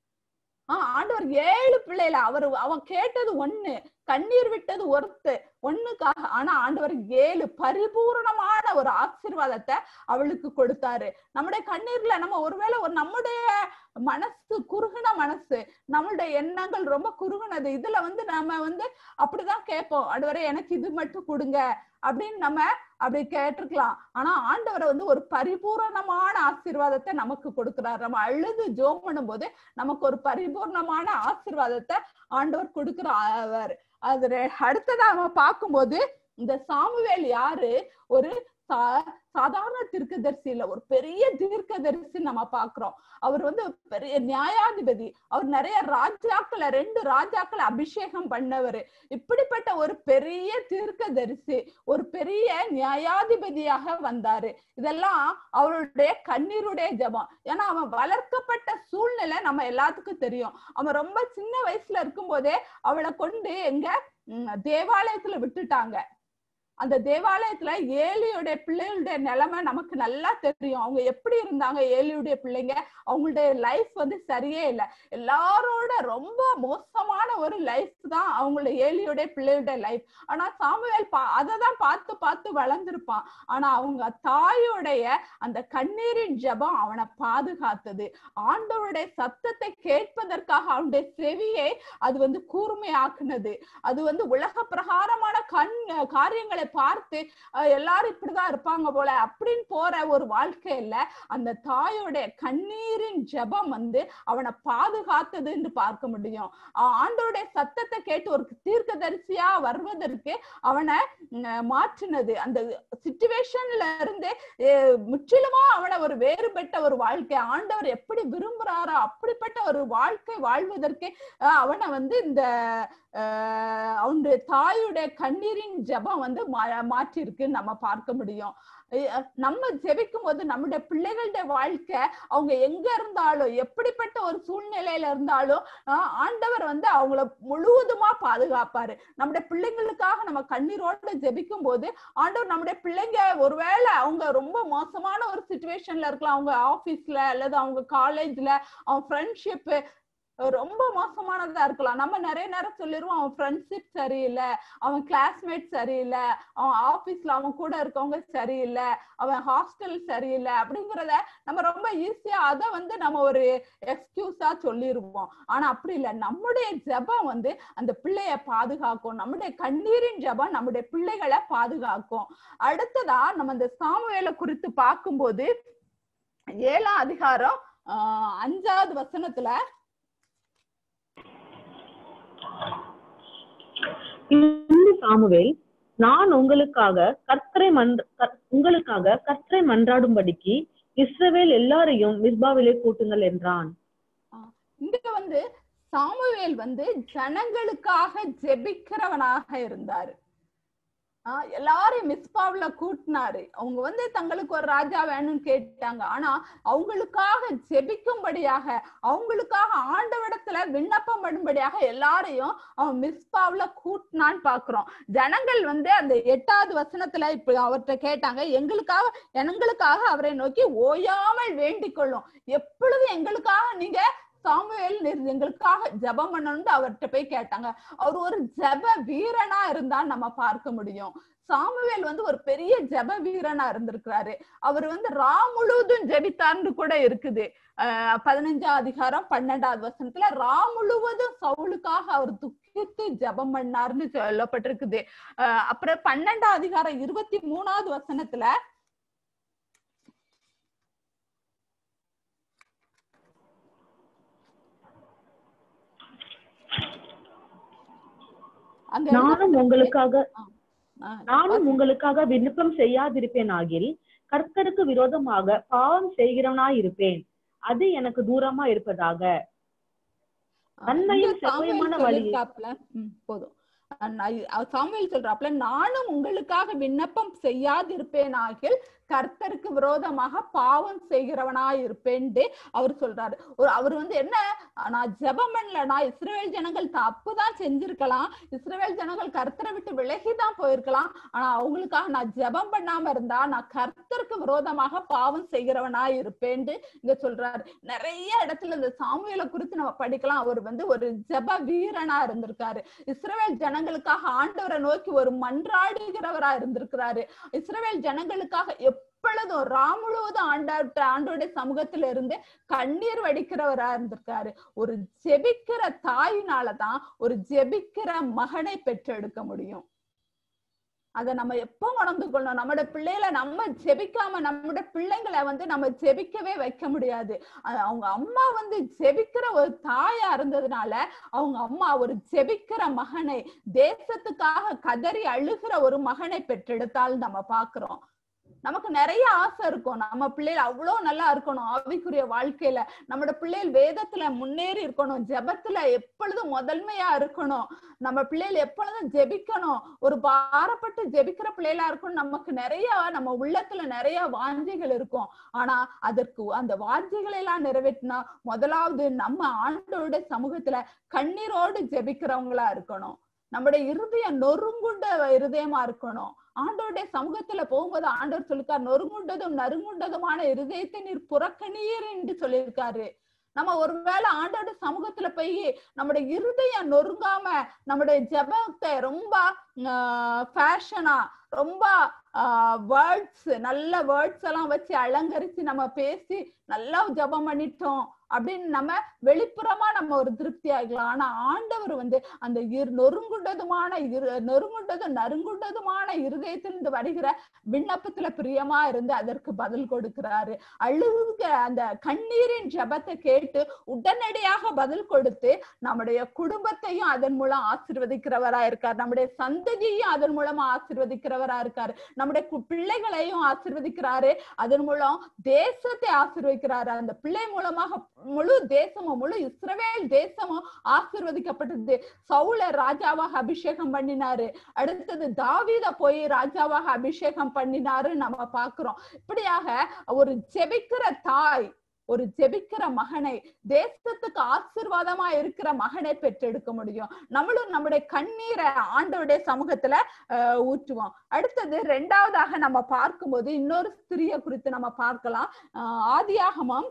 ஆஹ் ஆண்டவர் ஏழு பிள்ளைல அவர் அவன் கேட்டது ஒண்ணு கண்ணீர் விட்டது ஒருத்து ஒண்ணுக்காக ஆனா ஆண்டவர் ஏழு பரிபூரணமான ஒரு ஆசீர்வாதத்தை அவளுக்கு கொடுத்தாரு நம்முடைய கண்ணீர்ல நம்ம ஒருவேளை ஒரு நம்முடைய மனசு குறுகுன மனசு நம்மளுடைய எண்ணங்கள் ரொம்ப குறுகுனது இதுல வந்து நாம வந்து அப்படிதான் கேட்போம் ஆண்டவரே எனக்கு இது மட்டும் கொடுங்க அப்படின்னு நம்ம அப்படி கேட்டிருக்கலாம் ஆனா ஆண்டவரை வந்து ஒரு பரிபூரணமான ஆசீர்வாதத்தை நமக்கு கொடுக்கிறார் நம்ம அழுது ஜோம் பண்ணும்போது நமக்கு ஒரு பரிபூர்ணமான ஆசீர்வாதத்தை ஆண்டவர் கொடுக்கிறார் அது ரெ- அடுத்ததா நம்ம பார்க்கும்போது இந்த சாமுவேல் யாரு ஒரு சா- சாதாரண தீர்க்கதரிசி இல்ல ஒரு பெரிய தீர்க்கதரிசி நம்ம பாக்குறோம் அவர் வந்து பெரிய நியாயாதிபதி அவர் நிறைய ராஜாக்களை ரெண்டு ராஜாக்களை அபிஷேகம் பண்ணவர் இப்படிப்பட்ட ஒரு பெரிய தீர்க்கதரிசி ஒரு பெரிய நியாயாதிபதியாக வந்தாரு இதெல்லாம் அவருடைய கண்ணீருடைய ஜெபம் ஏன்னா அவன் வளர்க்கப்பட்ட சூழ்நிலை நம்ம எல்லாத்துக்கும் தெரியும் அவன் ரொம்ப சின்ன வயசுல இருக்கும்போதே அவளை கொண்டு எங்க ம், தேவாலயத்துல விட்டுட்டாங்க அந்த தேவாலயத்துல ஏலியுடைய பிள்ளைகளுடைய நிலைமை நமக்கு நல்லா தெரியும் அவங்க எப்படி இருந்தாங்க ஏலியுடைய பிள்ளைங்க அவங்களுடைய லைஃப் வந்து சரியே இல்லை எல்லாரோட ரொம்ப மோசமான ஒரு லைஃப் தான் அவங்களுடைய ஏலியுடைய பிள்ளைகளுடைய லைஃப் ஆனா சாமுவேல் பா அதை தான் பார்த்து பார்த்து வளர்ந்திருப்பான் ஆனா அவங்க தாயோடைய அந்த கண்ணீரின் ஜெபம் அவனை பாதுகாத்தது ஆண்டவருடைய சத்தத்தை கேட்பதற்காக அவனுடைய செவியை அது வந்து கூர்மையாக்குனது அது வந்து உலக பிரகாரமான கண் காரியங்களை பார்த்து அஹ், எல்லாரும் இப்படிதான் இருப்பாங்க போல அப்படின்னு போற ஒரு வாழ்க்கையில அந்த தாயோடைய கண்ணீரின் ஜெபம் வந்து அவனை பாதுகாத்தது என்று பார்க்க முடியும் ஆஹ் ஆண்டவருடைய சத்தத்தை கேட்டு ஒரு தீர்க்கதரிசியா வருவதற்கு அவனை உம், மாற்றினது அந்த சுச்சுவேஷன்ல இருந்து அஹ், முற்றிலுமா அவனை ஒரு வேறுபட்ட ஒரு வாழ்க்கை ஆண்டவர் எப்படி விரும்புறாரோ அப்படிப்பட்ட ஒரு வாழ்க்கை வாழ்வதற்கு அஹ், அவனை வந்து இந்த ஆஹ், அவனுடைய தாயுடைய கண்ணீரின் ஜெபம் வந்து மா- மாற்றிருக்குன்னு நம்ம பார்க்க முடியும் அஹ் நம்ம ஜெபிக்கும் போது நம்முடைய பிள்ளைகளுடைய வாழ்க்கை அவங்க எங்க இருந்தாலும் எப்படிப்பட்ட ஒரு சூழ்நிலையில இருந்தாலும் ஆஹ் ஆண்டவர் வந்து அவங்கள முழுவதுமா பாதுகாப்பாரு நம்முடைய பிள்ளைங்களுக்காக நம்ம கண்ணீரோட ஜெபிக்கும் போது ஆண்டவர் நம்முடைய பிள்ளைங்க ஒருவேளை அவங்க ரொம்ப மோசமான ஒரு சுச்சுவேஷன்ல இருக்கலாம் அவங்க ஆபீஸ்ல அல்லது அவங்க காலேஜ்ல அவங்க ஃப்ரெண்ட்ஷிப் ரொம்ப மோசமானதா இருக்கலாம் நம்ம நிறைய நேரம் சொல்லிடுவோம் அவன் ஃப்ரெண்ட்ஷிப் சரியில்லை அவன் கிளாஸ்மேட் சரியில்லை அவன் ஆபீஸ்ல அவன் கூட இருக்கவங்க சரியில்லை அவன் ஹாஸ்டல் சரியில்லை அப்படிங்கிறத நம்ம ரொம்ப ஈஸியா அதை வந்து நம்ம ஒரு எக்ஸ்கியூஸா சொல்லிருவோம் ஆனா அப்படி இல்லை நம்முடைய ஜெபம் வந்து அந்த பிள்ளைய பாதுகாக்கும் நம்முடைய கண்ணீரின் ஜெபம் நம்முடைய பிள்ளைகளை பாதுகாக்கும் அடுத்ததா நம்ம இந்த சாமுவேலை குறித்து பார்க்கும்போது ஏழாம் அதிகாரம் ஆஹ் அஞ்சாவது வசனத்துல இந்த சாமுவேல் நான் உங்களுக்காக கர்த்தரை மன்ற கர்- உங்களுக்காக கர்த்தரை மன்றாடும்படிக்கு இஸ்ரவேல் எல்லாரையும் மிஸ்பாவிலே கூட்டுங்கள் என்றான் இங்க வந்து சாமுவேல் வந்து ஜனங்களுக்காக ஜெபிக்கிறவனாக இருந்தாரு ஆஹ் எல்லாரையும் மிஸ்பாவ்ல கூட்டினாரு அவங்க வந்து தங்களுக்கு ஒரு ராஜா வேணும்னு கேட்டாங்க ஆனா அவங்களுக்காக ஜெபிக்கும்படியாக அவங்களுக்காக ஆண்டவிடத்துல விண்ணப்பம் பண்ணும்படியாக எல்லாரையும் அவன் மிஸ்பாவ்ல கூட்டினான்னு பாக்குறோம் ஜனங்கள் வந்து அந்த எட்டாவது வசனத்துல இப்ப அவர்கிட்ட கேட்டாங்க எங்களுக்காக எங்களுக்காக அவரை நோக்கி ஓயாமல் வேண்டிக் கொள்ளும் எப்பொழுது எங்களுக்காக நீங்க சாமுவேல் நீர் எங்களுக்காக ஜெபம் பண்ணணும்னு அவர்கிட்ட போய் கேட்டாங்க அவர் ஒரு ஜெப வீரனா இருந்தா நம்ம பார்க்க முடியும் சாமுவேல் வந்து ஒரு பெரிய ஜெப வீரனா இருந்திருக்கிறாரு அவர் வந்து ரா முழுவதும் ஜெபித்தார்னு கூட இருக்குது அஹ் பதினஞ்சாம் அதிகாரம் பன்னெண்டாவது வசனத்துல ரா முழுவதும் சவுலுக்காக அவர் துக்கித்து ஜெபம் பண்ணார்னு சொல்லப்பட்டிருக்குது அஹ் அப்புறம் பன்னெண்டாம் அதிகாரம் இருபத்தி மூணாவது வசனத்துல அங்க நானும் உங்களுக்காக ஆஹ் நானும் உங்களுக்காக விண்ணப்பம் செய்யாதிருப்பேன் ஆகில் கர்த்தருக்கு விரோதமாக பாவம் செய்கிறவனாயிருப்பேன் அது எனக்கு தூரமா இருப்பதாக நன்மையும் இங்க சாமுவேல் செவ்வையுமான வழியை- சொல்லியிருக்காப்புல, ம், போதும் அஹ் நான் அஹ் சாமுவேல் சொல்றாப்புல நானும் உங்களுக்காக விண்ணப்பம் செய்யாதிருப்பேனாகில் கர்த்தருக்கு விரோதமாக பாவம் செய்கிறவனாய் இருப்பேன்ட்டு அவர் சொல்றாரு ஒரு அவர் வந்து என்ன நான் ஜெபம் பண்ணல நான் இஸ்ரவேல் ஜனங்கள் தப்புதான் செஞ்சிருக்கலாம் இஸ்ரவேல் ஜனங்கள் கர்த்தரை விட்டு விலகிதான் போயிருக்கலாம் ஆனா அவங்களுக்காக நான் ஜெபம் பண்ணாம இருந்தா நான் கர்த்தருக்கு விரோதமாக பாவம் செய்கிறவனாய் இருப்பேன்ட்டு இங்க சொல்றாரு நிறைய இடத்துல இந்த சாமுவேலை குறித்து நம்ம படிக்கலாம் அவர் வந்து ஒரு ஜெப வீரனா இருந்திருக்காரு இஸ்ரவேல் ஜனங்களுக்காக ஆண்டவரை நோக்கி ஒரு மன்றாடுகிறவரா இருந்திருக்கிறாரு இஸ்ரவேல் ஜனங்களுக்காக எப்பொழுதும் ராம் முழுவதும் ஆண்டாட்ட ஆண்டோடைய சமூகத்துல இருந்து கண்ணீர் வடிக்கிறவரா இருந்திருக்காரு ஒரு ஜெபிக்கிற தாயினாலதான் ஒரு ஜெபிக்கிற மகனை பெற்றெடுக்க முடியும் அதை நம்ம எப்போ உணர்ந்து கொள்ளணும் நம்மளோட பிள்ளைகளை நம்ம ஜெபிக்காம நம்மளோட பிள்ளைங்களை வந்து நம்ம ஜெபிக்கவே வைக்க முடியாது அஹ் அவங்க அம்மா வந்து ஜெபிக்கிற ஒரு தாயா இருந்ததுனால அவங்க அம்மா ஒரு ஜெபிக்கிற மகனை தேசத்துக்காக கதறி அழுகிற ஒரு மகனை பெற்றெடுத்தால் நம்ம பாக்குறோம் நமக்கு நிறைய ஆசை இருக்கும் நம்ம பிள்ளைகள் அவ்வளவு நல்லா இருக்கணும் ஆவிக்குரிய வாழ்க்கையில நம்மளோட பிள்ளைகள் வேதத்துல முன்னேறி இருக்கணும் ஜெபத்துல எப்பொழுதும் முதன்மையா இருக்கணும் நம்ம பிள்ளைகள் எப்பொழுதும் ஜெபிக்கணும் ஒரு பாரப்பட்டு ஜெபிக்கிற பிள்ளைகளா இருக்கணும் நமக்கு நிறைய நம்ம உள்ளத்துல நிறைய வாஞ்சைகள் இருக்கும் ஆனா அதற்கு அந்த வாஞ்சைகளை எல்லாம் நிறைவேற்றினா முதலாவது நம்ம ஆண்டோட சமூகத்துல கண்ணீரோடு ஜெபிக்கிறவங்களா இருக்கணும் நம்முடைய இருதயம் நொறுங்குண்ட இருதயமா இருக்கணும் ஆண்டோடைய சமூகத்துல போகும்போது ஆண்டவர் சொல்லிருக்கார் நொறுங்குண்டதும் நறுங்குண்டதுமான இருதயத்தை நீர் புறக்கணீர் என்று சொல்லியிருக்காரு நம்ம ஒருவேளை ஆண்டோட சமூகத்துல போய் நம்முடைய இருதயம் நொறுங்காம நம்முடைய ஜெபத்தை ரொம்ப ஃபேஷனா ரொம்ப வேர்ட்ஸ் நல்ல வேர்ட்ஸ் எல்லாம் வச்சு அலங்கரிச்சு நம்ம பேசி நல்லா ஜெபம் பண்ணிட்டோம் அப்படின்னு நம்ம வெளிப்புறமா நம்ம ஒரு திருப்தி ஆகலாம் ஆனா ஆண்டவர் வந்து அந்த இரு நொறுங்குண்டதுமான இரு நொறுங்குண்டதும் நறுங்குண்டதுமான இருதயத்திலிருந்து வருகிற விண்ணப்பத்துல பிரியமா இருந்து அதற்கு பதில் கொடுக்கிறாரு அழுக அந்த கண்ணீரின் ஜெபத்தை கேட்டு உடனடியாக பதில் கொடுத்து நம்முடைய குடும்பத்தையும் அதன் மூலம் ஆசிர்வதிக்கிறவரா இருக்கார் நம்முடைய சந்ததியையும் அதன் மூலமா ஆசிர்வதிக்கிறவரா இருக்காரு நம்முடைய கு- பிள்ளைகளையும் ஆசிர்வதிக்கிறாரு அதன் மூலம் தேசத்தை ஆசிர்வதிக்கிறாரு அந்த பிள்ளை மூலமாக முழு தேசமும் முழு இஸ்ரவேல் தேசமும் ஆசிர்வதிக்கப்பட்டது சவுல ராஜாவாக அபிஷேகம் பண்ணினாரு அடுத்தது தாவீத போய் ராஜாவாக அபிஷேகம் பண்ணினாரு நம்ம பாக்குறோம் இப்படியாக ஒரு ஜெபிக்கிற தாய் ஒரு ஜெபிக்கிற மகனை தேசத்துக்கு ஆசீர்வாதமா இருக்கிற மகனை பெற்றெடுக்க முடியும் நம்மளும் நம்முடைய கண்ணீரை ஆண்டவருடைய சமூகத்துல அஹ், ஊற்றுவோம் அடுத்தது ரெண்டாவதாக நம்ம பார்க்கும்போது இன்னொரு ஸ்திரிய குறித்து நம்ம பார்க்கலாம் அஹ், ஆதியாகமம்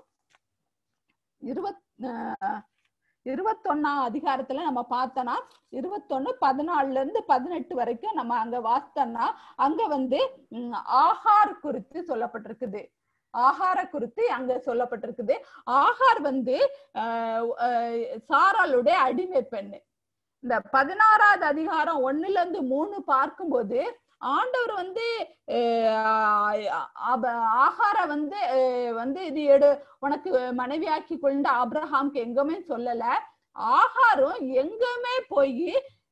இருபத் அஹ், இருபத்தொன்னாம் அதிகாரத்துல நம்ம பார்த்தோம்னா இருபத்தொன்னு பதினாலுல இருந்து பதினெட்டு வரைக்கும் நம்ம அங்க வாசித்தோம்னா அங்க வந்து உம், ஆகார் குறித்து சொல்லப்பட்டிருக்குது ஆகார குறித்து அங்க சொல்லப்பட்டிருக்குது ஆகார் வந்து ஆஹ் ஆஹ் சாராளுடைய அடிமை பெண்ணு இந்த பதினாறாவது அதிகாரம் ஒண்ணுல இருந்து மூணு பார்க்கும்போது ஆண்டவர் வந்து ஆஹ் ஆப- ஆகார வந்து ஆஹ் வந்து இது எடு உனக்கு மனைவியாக்கி கொண்டு ஆபிரஹாம்க்கு எங்குமே சொல்லல ஆகாரும் எங்குமே போய்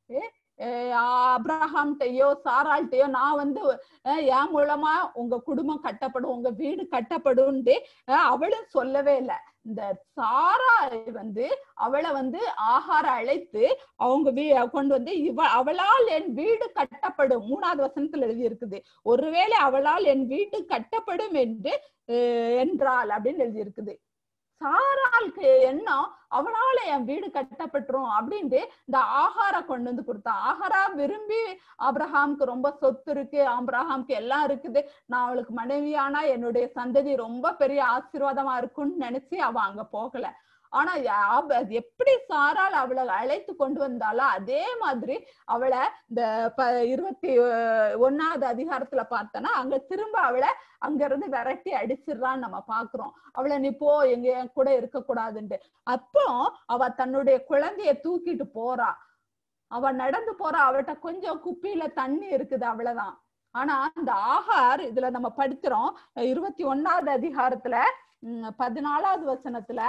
அப்ரஹாம்கிட்டயோ சாராள்கிட்டயோ நான் வந்து அஹ் என் மூலமா உங்க குடும்பம் கட்டப்படும் உங்க வீடு கட்டப்படும்னு அஹ் அவளும் சொல்லவே இல்லை இந்த சாரா வந்து அவளை வந்து ஆகார அழைத்து அவங்க வீ கொண்டு வந்து இவ அவளால் என் வீடு கட்டப்படும் மூணாவது வசனத்துல எழுதி இருக்குது ஒருவேளை அவளால் என் வீடு கட்டப்படும் என்று அஹ் என்றாள் அப்படின்னு எழுதி இருக்குது சாராளுக்கு எண்ணம் அவனால என் வீடு கட்டப்பட்டுரும் அப்படின்ட்டு இந்த ஆகார கொண்டு வந்து கொடுத்தா ஆகாரா விரும்பி ஆபிரஹாம்க்கு ரொம்ப சொத்து இருக்கு ஆபிரஹாம்க்கு எல்லாம் இருக்குது நான் அவளுக்கு மனைவியானா என்னுடைய சந்ததி ரொம்ப பெரிய ஆசீர்வாதமா இருக்கும்னு நினைச்சு அவ அங்க போகல ஆனா யாப- அது எப்படி சாரால் அவளை அழைத்து கொண்டு வந்தாலோ அதே மாதிரி அவளை இந்த ப இருபத்தி அஹ், ஒண்ணாவது அதிகாரத்துல பார்த்தோன்னா அங்க திரும்ப அவளை அங்க இருந்து விரட்டி அடிச்சிடுறான்னு நம்ம பாக்குறோம் அவளை நீ போ எங்க என் கூட இருக்க கூடாதுன்ட்டு அப்போ அவ தன்னுடைய குழந்தைய தூக்கிட்டு போறா அவ நடந்து போறா அவட்ட கொஞ்சம் குப்பியில தண்ணி இருக்குது அவ்வளவுதான் ஆனா இந்த ஆகார் இதுல நம்ம படிக்கிறோம் இருபத்தி ஒண்ணாவது அதிகாரத்துல உம், பதினாலாவது வசனத்துல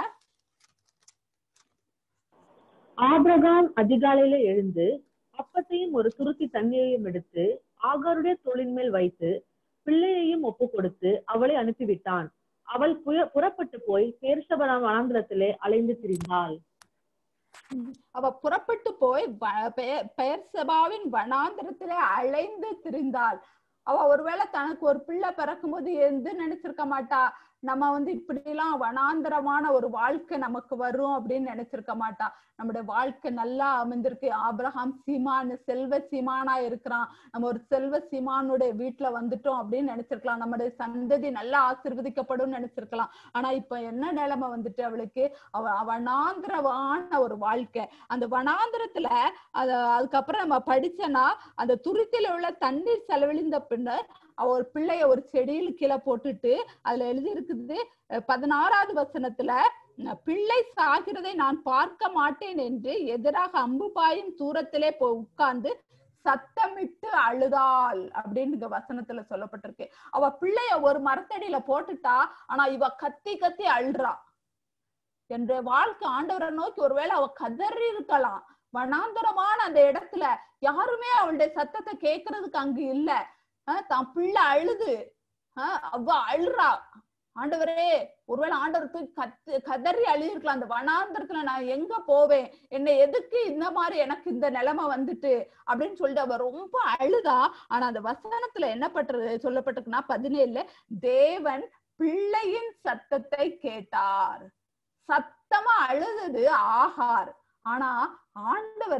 ஆபிரகாம் அதிகாலையில எழுந்து அப்பத்தையும் ஒரு துருத்தி தண்ணீரையும் எடுத்து ஆகாருடைய தோளின் மேல் வைத்து பிள்ளையையும் ஒப்பு கொடுத்து அவளை அனுப்பிவிட்டான் அவள் புய- புறப்பட்டு போய் பேர்சபனா வனாந்திரத்திலே அலைந்து திரிந்தாள் அவ புறப்பட்டு போய் வ- பெய- பெயர்செபாவின் வனாந்திரத்திலே அலைந்து திரிந்தாள் அவ ஒருவேளை தனக்கு ஒரு பிள்ளை பிறக்கும்போது எந்த நினைச்சிருக்க மாட்டா நம்ம வந்து இப்படி எல்லாம் வனாந்தரமான ஒரு வாழ்க்கை நமக்கு வரும் அப்படின்னு நினைச்சிருக்க மாட்டா நம்முடைய வாழ்க்கை நல்லா அமைந்திருக்கு ஆபிரகாம் சீமான் செல்வ சீமானா இருக்கிறான் நம்ம ஒரு செல்வ சீமானுடைய வீட்டுல வந்துட்டோம் அப்படின்னு நினைச்சிருக்கலாம் நம்முடைய சந்ததி நல்லா ஆசிர்வதிக்கப்படும் நினைச்சிருக்கலாம் ஆனா இப்ப என்ன நிலைமை வந்துட்டு அவளுக்கு அவ வனாந்திரமான ஒரு வாழ்க்கை அந்த வனாந்திரத்துல அத அதுக்கப்புறம் நம்ம படிச்சோன்னா அந்த துருத்தில உள்ள தண்ணீர் செலவழிந்த பின்னர் அவ ஒரு பிள்ளைய ஒரு செடியில் கீழே போட்டுட்டு அதுல எழுதி இருக்குது அஹ் பதினாறாவது வசனத்துல அஹ் பிள்ளை சாகிறதை நான் பார்க்க மாட்டேன் என்று எதிராக அம்பு பாயும் தூரத்திலே போய் உட்கார்ந்து சத்தமிட்டு அழுதாள் அப்படின்னு இங்க வசனத்துல சொல்லப்பட்டிருக்கு அவ பிள்ளைய ஒரு மரத்தடியில போட்டுட்டா ஆனா இவ கத்தி கத்தி அழுறா என்ற வாழ்க்கை ஆண்டவரை நோக்கி ஒருவேளை அவ கதறி இருக்கலாம் வனாந்தரமான அந்த இடத்துல யாருமே அவளுடைய சத்தத்தை கேட்கறதுக்கு அங்கு இல்ல ஆஹ் தான் பிள்ளை அழுது ஆஹ் அவ அழுறா ஆண்டவரே ஒருவேளை ஆண்டவர் தூக்கி கத்து கதறி அழுதிருக்கலாம் அந்த வனாந்தரத்துல நான் எங்க போவேன் என்னை எதுக்கு இந்த மாதிரி எனக்கு இந்த நிலைமை வந்துட்டு அப்படின்னு சொல்லிட்டு அவ ரொம்ப அழுதா ஆனா அந்த வசனத்துல என்ன பட்டு சொல்லப்பட்டிருக்குன்னா பதினேழுல தேவன் பிள்ளையின் சத்தத்தை கேட்டார் சத்தமா அழுதது ஆகார் ஆனா ஆண்டவர்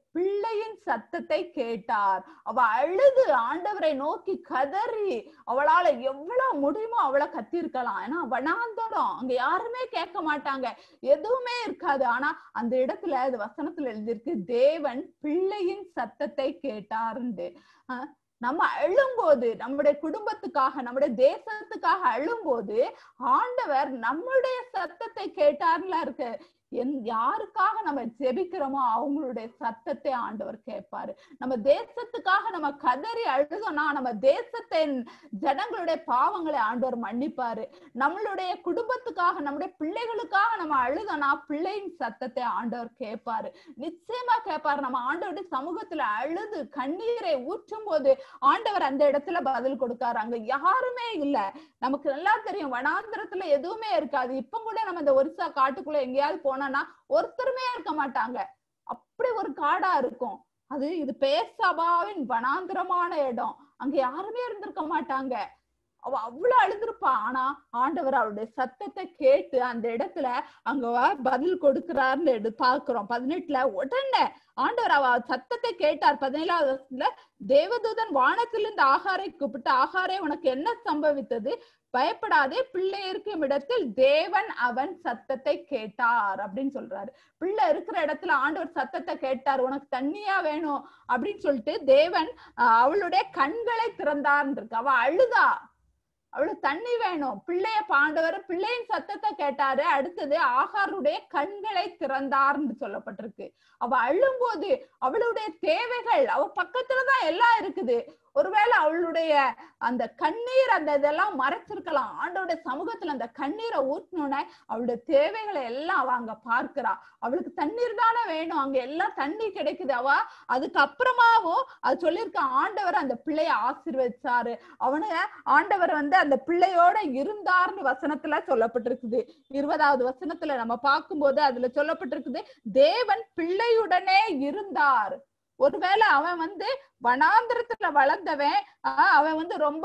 பிள்ளையின் சத்தத்தை கேட்டார் அவ அழுது ஆண்டவரை நோக்கி கதறி அவளால எவ்வளவு முடியுமோ அவளை கத்திருக்கலாம் ஏன்னா வனாந்தரம் அங்க யாருமே கேட்க மாட்டாங்க எதுவுமே இருக்காது ஆனா அந்த இடத்துல அது வசனத்துல எழுதியிருக்கு தேவன் பிள்ளையின் சத்தத்தை கேட்டார்ந்து அஹ் நம்ம அழும்போது நம்முடைய குடும்பத்துக்காக நம்முடைய தேசத்துக்காக அழும்போது ஆண்டவர் நம்முடைய சத்தத்தை கேட்டார்ல இருக்கு என் யாருக்காக நம்ம ஜெபிக்கிறோமோ அவங்களுடைய சத்தத்தை ஆண்டவர் கேட்பாரு நம்ம தேசத்துக்காக நம்ம கதறி அழுதோம்னா நம்ம தேசத்தின் ஜனங்களுடைய பாவங்களை ஆண்டவர் மன்னிப்பாரு நம்மளுடைய குடும்பத்துக்காக நம்முடைய பிள்ளைகளுக்காக நம்ம அழுதோம்னா பிள்ளையின் சத்தத்தை ஆண்டவர் கேட்பாரு நிச்சயமா கேட்பாரு நம்ம ஆண்டவருடைய சமூகத்துல அழுது கண்ணீரை ஊற்றும் போது ஆண்டவர் அந்த இடத்துல பதில் கொடுக்காரு அங்க யாருமே இல்ல நமக்கு நல்லா தெரியும் வனாந்திரத்துல எதுவுமே இருக்காது இப்ப கூட நம்ம இந்த ஒரிசா காட்டுக்குள்ள எங்கேயாவது போனோம்னா ஒருத்தருமே இருக்க மாட்டாங்க அப்படி ஒரு காடா இருக்கும் அது இது பேசபாவின் வனாந்திரமான இடம் அங்க யாருமே இருந்திருக்க மாட்டாங்க அவ அவ்வளவு அழுதுருப்பா ஆனா ஆண்டவர் அவருடைய சத்தத்தை கேட்டு அந்த இடத்துல அங்க பதில் கொடுக்கிறாருன்னு எடு பாக்குறோம் பதினெட்டுல உடனே ஆண்டவர் அவ சத்தத்தை கேட்டார் பதினேழாவது வருஷத்துல தேவதூதன் வானத்திலிருந்து ஆகாரை கூப்பிட்டு ஆகாரே உனக்கு என்ன சம்பவித்தது பயப்படாதே பிள்ளை இருக்கும் இடத்தில் தேவன் அவன் சத்தத்தை கேட்டார் அப்படின்னு சொல்றாரு பிள்ளை இருக்கிற இடத்துல ஆண்டவர் சத்தத்தை கேட்டார் உனக்கு தண்ணியா வேணும் அப்படின்னு சொல்லிட்டு தேவன் அவளுடைய கண்களை திறந்தார்ன்னு இருக்கு அவ அழுதா அவளுக்கு தண்ணி வேணும் பிள்ளைய பாண்டவர் பிள்ளையின் சத்தத்தை கேட்டாரு அடுத்தது ஆகாருடைய கண்களை திறந்தார்னு சொல்லப்பட்டிருக்கு அவ அழும்போது அவளுடைய தேவைகள் அவ பக்கத்துலதான் எல்லாம் இருக்குது ஒருவேளை அவளுடைய அந்த கண்ணீர் அந்த இதெல்லாம் மறைச்சிருக்கலாம் ஆண்டோட சமூகத்துல அந்த கண்ணீரை ஊற்றினோட அவளுடைய தேவைகளை எல்லாம் அவ அங்க பார்க்கிறா அவளுக்கு தண்ணீர் தானே வேணும் அங்க எல்லாம் தண்ணி கிடைக்குது அவ அதுக்கப்புறமாவும் அது சொல்லியிருக்க ஆண்டவர் அந்த பிள்ளைய ஆசீர்வதிச்சாரு அவனு ஆண்டவர் வந்து அந்த பிள்ளையோட இருந்தார்னு வசனத்துல சொல்லப்பட்டிருக்குது இருபதாவது வசனத்துல நம்ம பார்க்கும்போது அதுல சொல்லப்பட்டிருக்குது தேவன் பிள்ளையுடனே இருந்தார் ஒருவேளை அவன் வந்து வனாந்திரத்துல வளர்ந்தவன் ஆஹ் அவன் வந்து ரொம்ப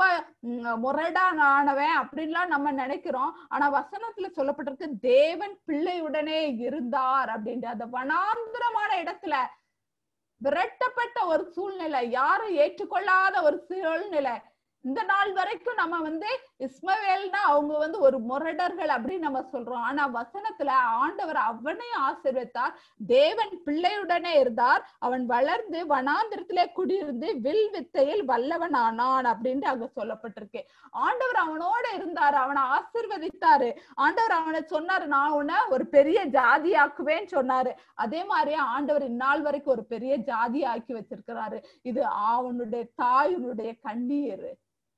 முரடான் ஆனவன் அப்படின்லாம் நம்ம நினைக்கிறோம் ஆனா வசனத்துல சொல்லப்பட்டிருக்கு தேவன் பிள்ளையுடனே இருந்தார் அப்படின்ட்டு அந்த வனாந்திரமான இடத்துல விரட்டப்பட்ட ஒரு சூழ்நிலை யாரும் ஏற்றுக்கொள்ளாத ஒரு சூழ்நிலை இந்த நாள் வரைக்கும் நம்ம வந்து இஸ்மவேல்னா அவங்க வந்து ஒரு முரடர்கள் அப்படின்னு நம்ம சொல்றோம் ஆனா வசனத்துல ஆண்டவர் அவனையும் ஆசீர்வத்தார் தேவன் பிள்ளையுடனே இருந்தார் அவன் வளர்ந்து வனாந்திரத்திலே குடியிருந்து வில் வித்தையில் வல்லவன் ஆனான் அப்படின்ட்டு அங்க சொல்லப்பட்டிருக்கு ஆண்டவர் அவனோட இருந்தார் அவனை ஆசிர்வதித்தாரு ஆண்டவர் அவனை சொன்னாரு நான் உன்னை ஒரு பெரிய ஜாதியாக்குவேன்னு சொன்னாரு அதே மாதிரி ஆண்டவர் இந்நாள் வரைக்கும் ஒரு பெரிய ஜாதி ஆக்கி வச்சிருக்கிறாரு இது அவனுடைய தாயினுடைய கண்ணீர்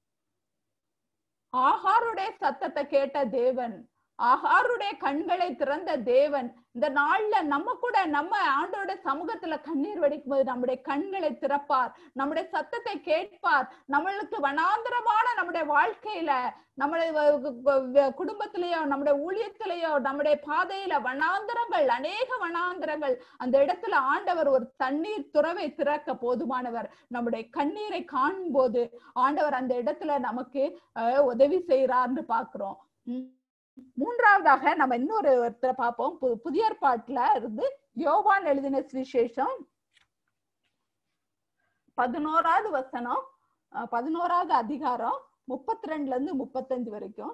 ஆகாருடைய சத்தத்தை கேட்ட தேவன் ஆகாருடைய கண்களை திறந்த தேவன் இந்த நாள்ல நம்ம கூட நம்ம ஆண்டோட சமூகத்துல கண்ணீர் வடிக்கும் போது நம்முடைய கண்களை திறப்பார் நம்முடைய சத்தத்தை கேட்பார் நம்மளுக்கு வனாந்திரமான நம்முடைய வாழ்க்கையில நம்முடைய குடும்பத்திலேயோ நம்முடைய ஊழியத்திலேயோ நம்முடைய பாதையில வனாந்திரங்கள் அநேக வனாந்திரங்கள் அந்த இடத்துல ஆண்டவர் ஒரு தண்ணீர் துறவை திறக்க போதுமானவர் நம்முடைய கண்ணீரை காணும் போது ஆண்டவர் அந்த இடத்துல நமக்கு உதவி செய்யறார்னு பாக்குறோம் மூன்றாவதாக நம்ம இன்னொரு ஒருத்தரை பார்ப்போம் புதிய ஏற்பாட்டுல இருந்து யோவான் எழுதின சுவிசேஷம் பதினோராவது வசனம் பதினோராவது அதிகாரம் முப்பத்தி ரெண்டுல இருந்து முப்பத்தஞ்சு வரைக்கும்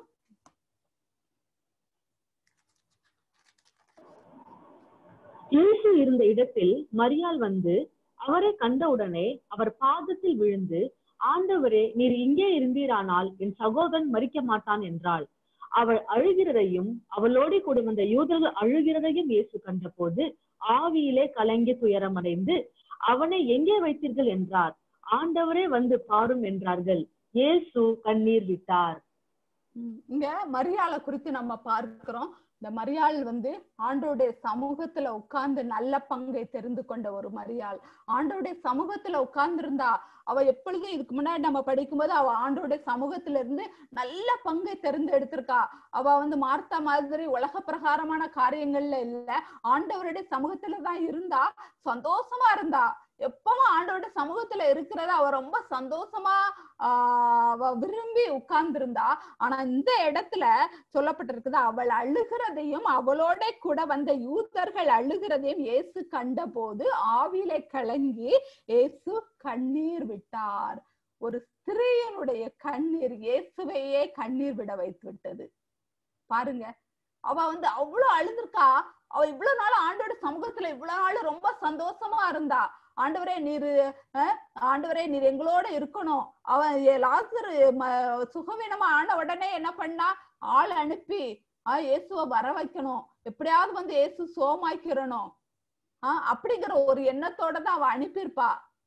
இயேசு இருந்த இடத்தில் மரியாள் வந்து அவரை கண்டவுடனே அவர் பாதத்தில் விழுந்து ஆண்டவரே நீர் இங்கே இருந்தீரானால் என் சகோதரன் மறிக்க மாட்டான் என்றாள் அவள் அழுகிறதையும் அவளோடு கூட வந்த யூதர்கள் அழுகிறதையும் இயேசு கண்டபோது ஆவியிலே கலங்கி துயரமடைந்து அவனை எங்கே வைத்தீர்கள் என்றார் ஆண்டவரே வந்து பாரும் என்றார்கள் இயேசு கண்ணீர் விட்டார் இங்க மரியாளை குறித்து நம்ம பார்க்கிறோம் இந்த மரியாள் வந்து ஆண்டோடைய சமூகத்துல உட்கார்ந்து நல்ல பங்கை தெரிந்து கொண்ட ஒரு மரியாள் ஆண்டோடைய சமூகத்துல உட்கார்ந்து இருந்தா அவ எப்பொழுதும் இதுக்கு முன்னாடி நம்ம படிக்கும்போது அவ ஆண்டோடைய சமூகத்துல இருந்து நல்ல பங்கை தெரிந்து எடுத்திருக்கா அவ வந்து மார்த்தா மாதிரி உலக பிரகாரமான காரியங்கள்ல இல்ல ஆண்டவருடைய சமூகத்துலதான் இருந்தா சந்தோஷமா இருந்தா எப்பவும் ஆண்டோட சமூகத்துல இருக்கிறத அவ ரொம்ப சந்தோஷமா ஆஹ் அவ விரும்பி உட்கார்ந்திருந்தா ஆனா இந்த இடத்துல சொல்லப்பட்டிருக்குது அவள் அழுகிறதையும் அவளோட கூட வந்த யூதர்கள் அழுகிறதையும் இயேசு கண்டபோது ஆவிலே கலங்கி இயேசு கண்ணீர் விட்டார் ஒரு ஸ்திரீயனுடைய கண்ணீர் இயேசுவையே கண்ணீர் விட வைத்து விட்டது பாருங்க அவ வந்து அவ்வளவு அழுதுருக்கா அவ இவ்வளவு நாள் ஆண்டோட சமூகத்துல இவ்வளவு நாள் ரொம்ப சந்தோஷமா இருந்தா ஆண்டவரே நீர் அஹ், ஆண்டவரே நீர் எங்களோட இருக்கணும் அவன் ஏ- லாசரு ம- சுகவீனமா ஆன உடனே என்ன பண்ணா ஆள் அனுப்பி ஆஹ் இயேசுவை வர வைக்கணும் எப்படியாவது வந்து இயேசு சோமாய்க்கிறணும் ஆஹ் அப்படிங்கிற ஒரு எண்ணத்தோட தான் அவ அனுப்பியிருப்பா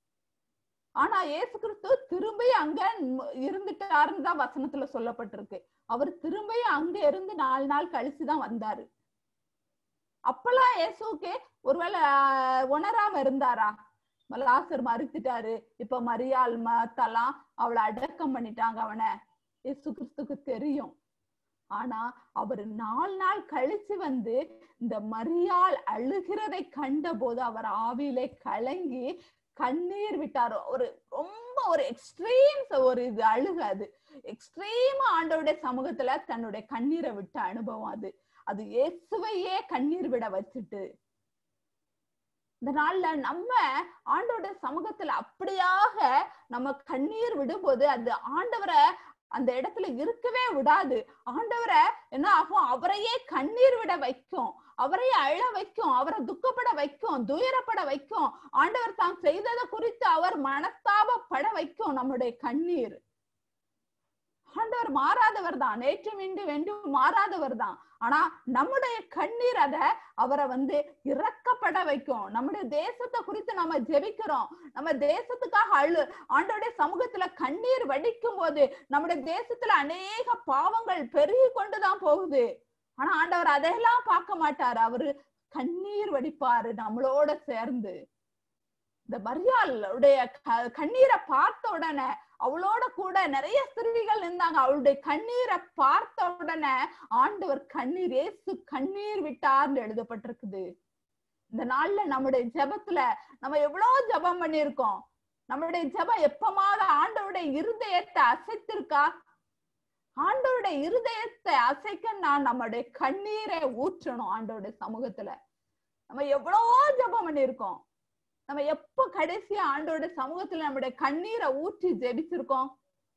ஆனா இயேசு கிறிஸ்து திரும்பி அங்க ந- இருந்துட்டாருன்னு தான் வசனத்துல சொல்லப்பட்டிருக்கு அவர் திரும்பி அங்க இருந்து நாலு நாள் கழிச்சுதான் வந்தாரு அப்பெல்லாம் இயேசுக்கு ஒருவேளை ஆஹ், உணராம இருந்தாரா லாசர் மறுத்துட்டாரு இப்ப மரியாள் மத்தெல்லாம் அவளை அடக்கம் பண்ணிட்டாங்க அவனை இயேசு கிறிஸ்துக்கு தெரியும் ஆனா அவர் நாலு நாள் கழிச்சு வந்து இந்த மரியாள் அழுகிறதை கண்டபோது அவர் ஆவியிலே கலங்கி கண்ணீர் விட்டார் ஒரு ரொம்ப ஒரு எக்ஸ்ட்ரீம் ஒரு இது அழுக அது எக்ஸ்ட்ரீமா ஆண்டவருடைய சமூகத்துல தன்னுடைய கண்ணீரை விட்ட அனுபவம் அது அது இயேசுவையே கண்ணீர் விட வச்சுட்டு இந்த நாள்ல நம்ம ஆண்டோட சமூகத்துல அப்படியாக நம்ம கண்ணீர் விடும்போது அது ஆண்டவரை அந்த இடத்துல இருக்கவே விடாது ஆண்டவரை என்ன ஆகும் அவரையே கண்ணீர் விட வைக்கும் அவரை அழ வைக்கும் அவரை துக்கப்பட வைக்கும் துயரப்பட வைக்கும் ஆண்டவர் தான் செய்ததை குறித்து அவர் மனஸ்தாபப்பட வைக்கும் நம்முடைய கண்ணீர் ஆண்டவர் மாறாதவர் தான் நேற்று மீண்டு வென்று மாறாதவர் தான் ஆனா நம்முடைய கண்ணீர் அத அவரை வந்து இறக்கப்பட வைக்கும் நம்முடைய தேசத்தை குறித்து நம்ம ஜெபிக்கிறோம் நம்ம தேசத்துக்காக அழு ஆண்டோடைய சமூகத்துல கண்ணீர் வடிக்கும் போது நம்முடைய தேசத்துல அநேக பாவங்கள் பெருகி கொண்டுதான் போகுது ஆனா ஆண்டவர் அதையெல்லாம் பார்க்க மாட்டாரு அவரு கண்ணீர் வடிப்பாரு நம்மளோட சேர்ந்து இந்த மரியாளுடைய க- கண்ணீரை பார்த்த உடனே அவளோட கூட நிறைய சிறுவிகள் இருந்தாங்க அவளுடைய கண்ணீரை பார்த்த உடனே ஆண்டவர் கண்ணீர் இயேசு கண்ணீர் விட்டார்னு எழுதப்பட்டிருக்குது இந்த நாள்ல நம்முடைய ஜெபத்துல நம்ம எவ்வளவு ஜெபம் பண்ணியிருக்கோம் நம்மளுடைய ஜெபம் எப்பமாவது ஆண்டவருடைய இருதயத்தை அசைத்திருக்கா ஆண்டவருடைய இருதயத்தை அசைக்க நான் நம்மளுடைய கண்ணீரை ஊற்றணும் ஆண்டவருடைய சமூகத்துல நம்ம எவ்வளவோ ஜெபம் பண்ணியிருக்கோம் நம்ம எப்ப கடைசியா ஆண்டோட சமூகத்துல நம்முடைய கண்ணீரை ஊற்றி ஜெபிச்சிருக்கோம்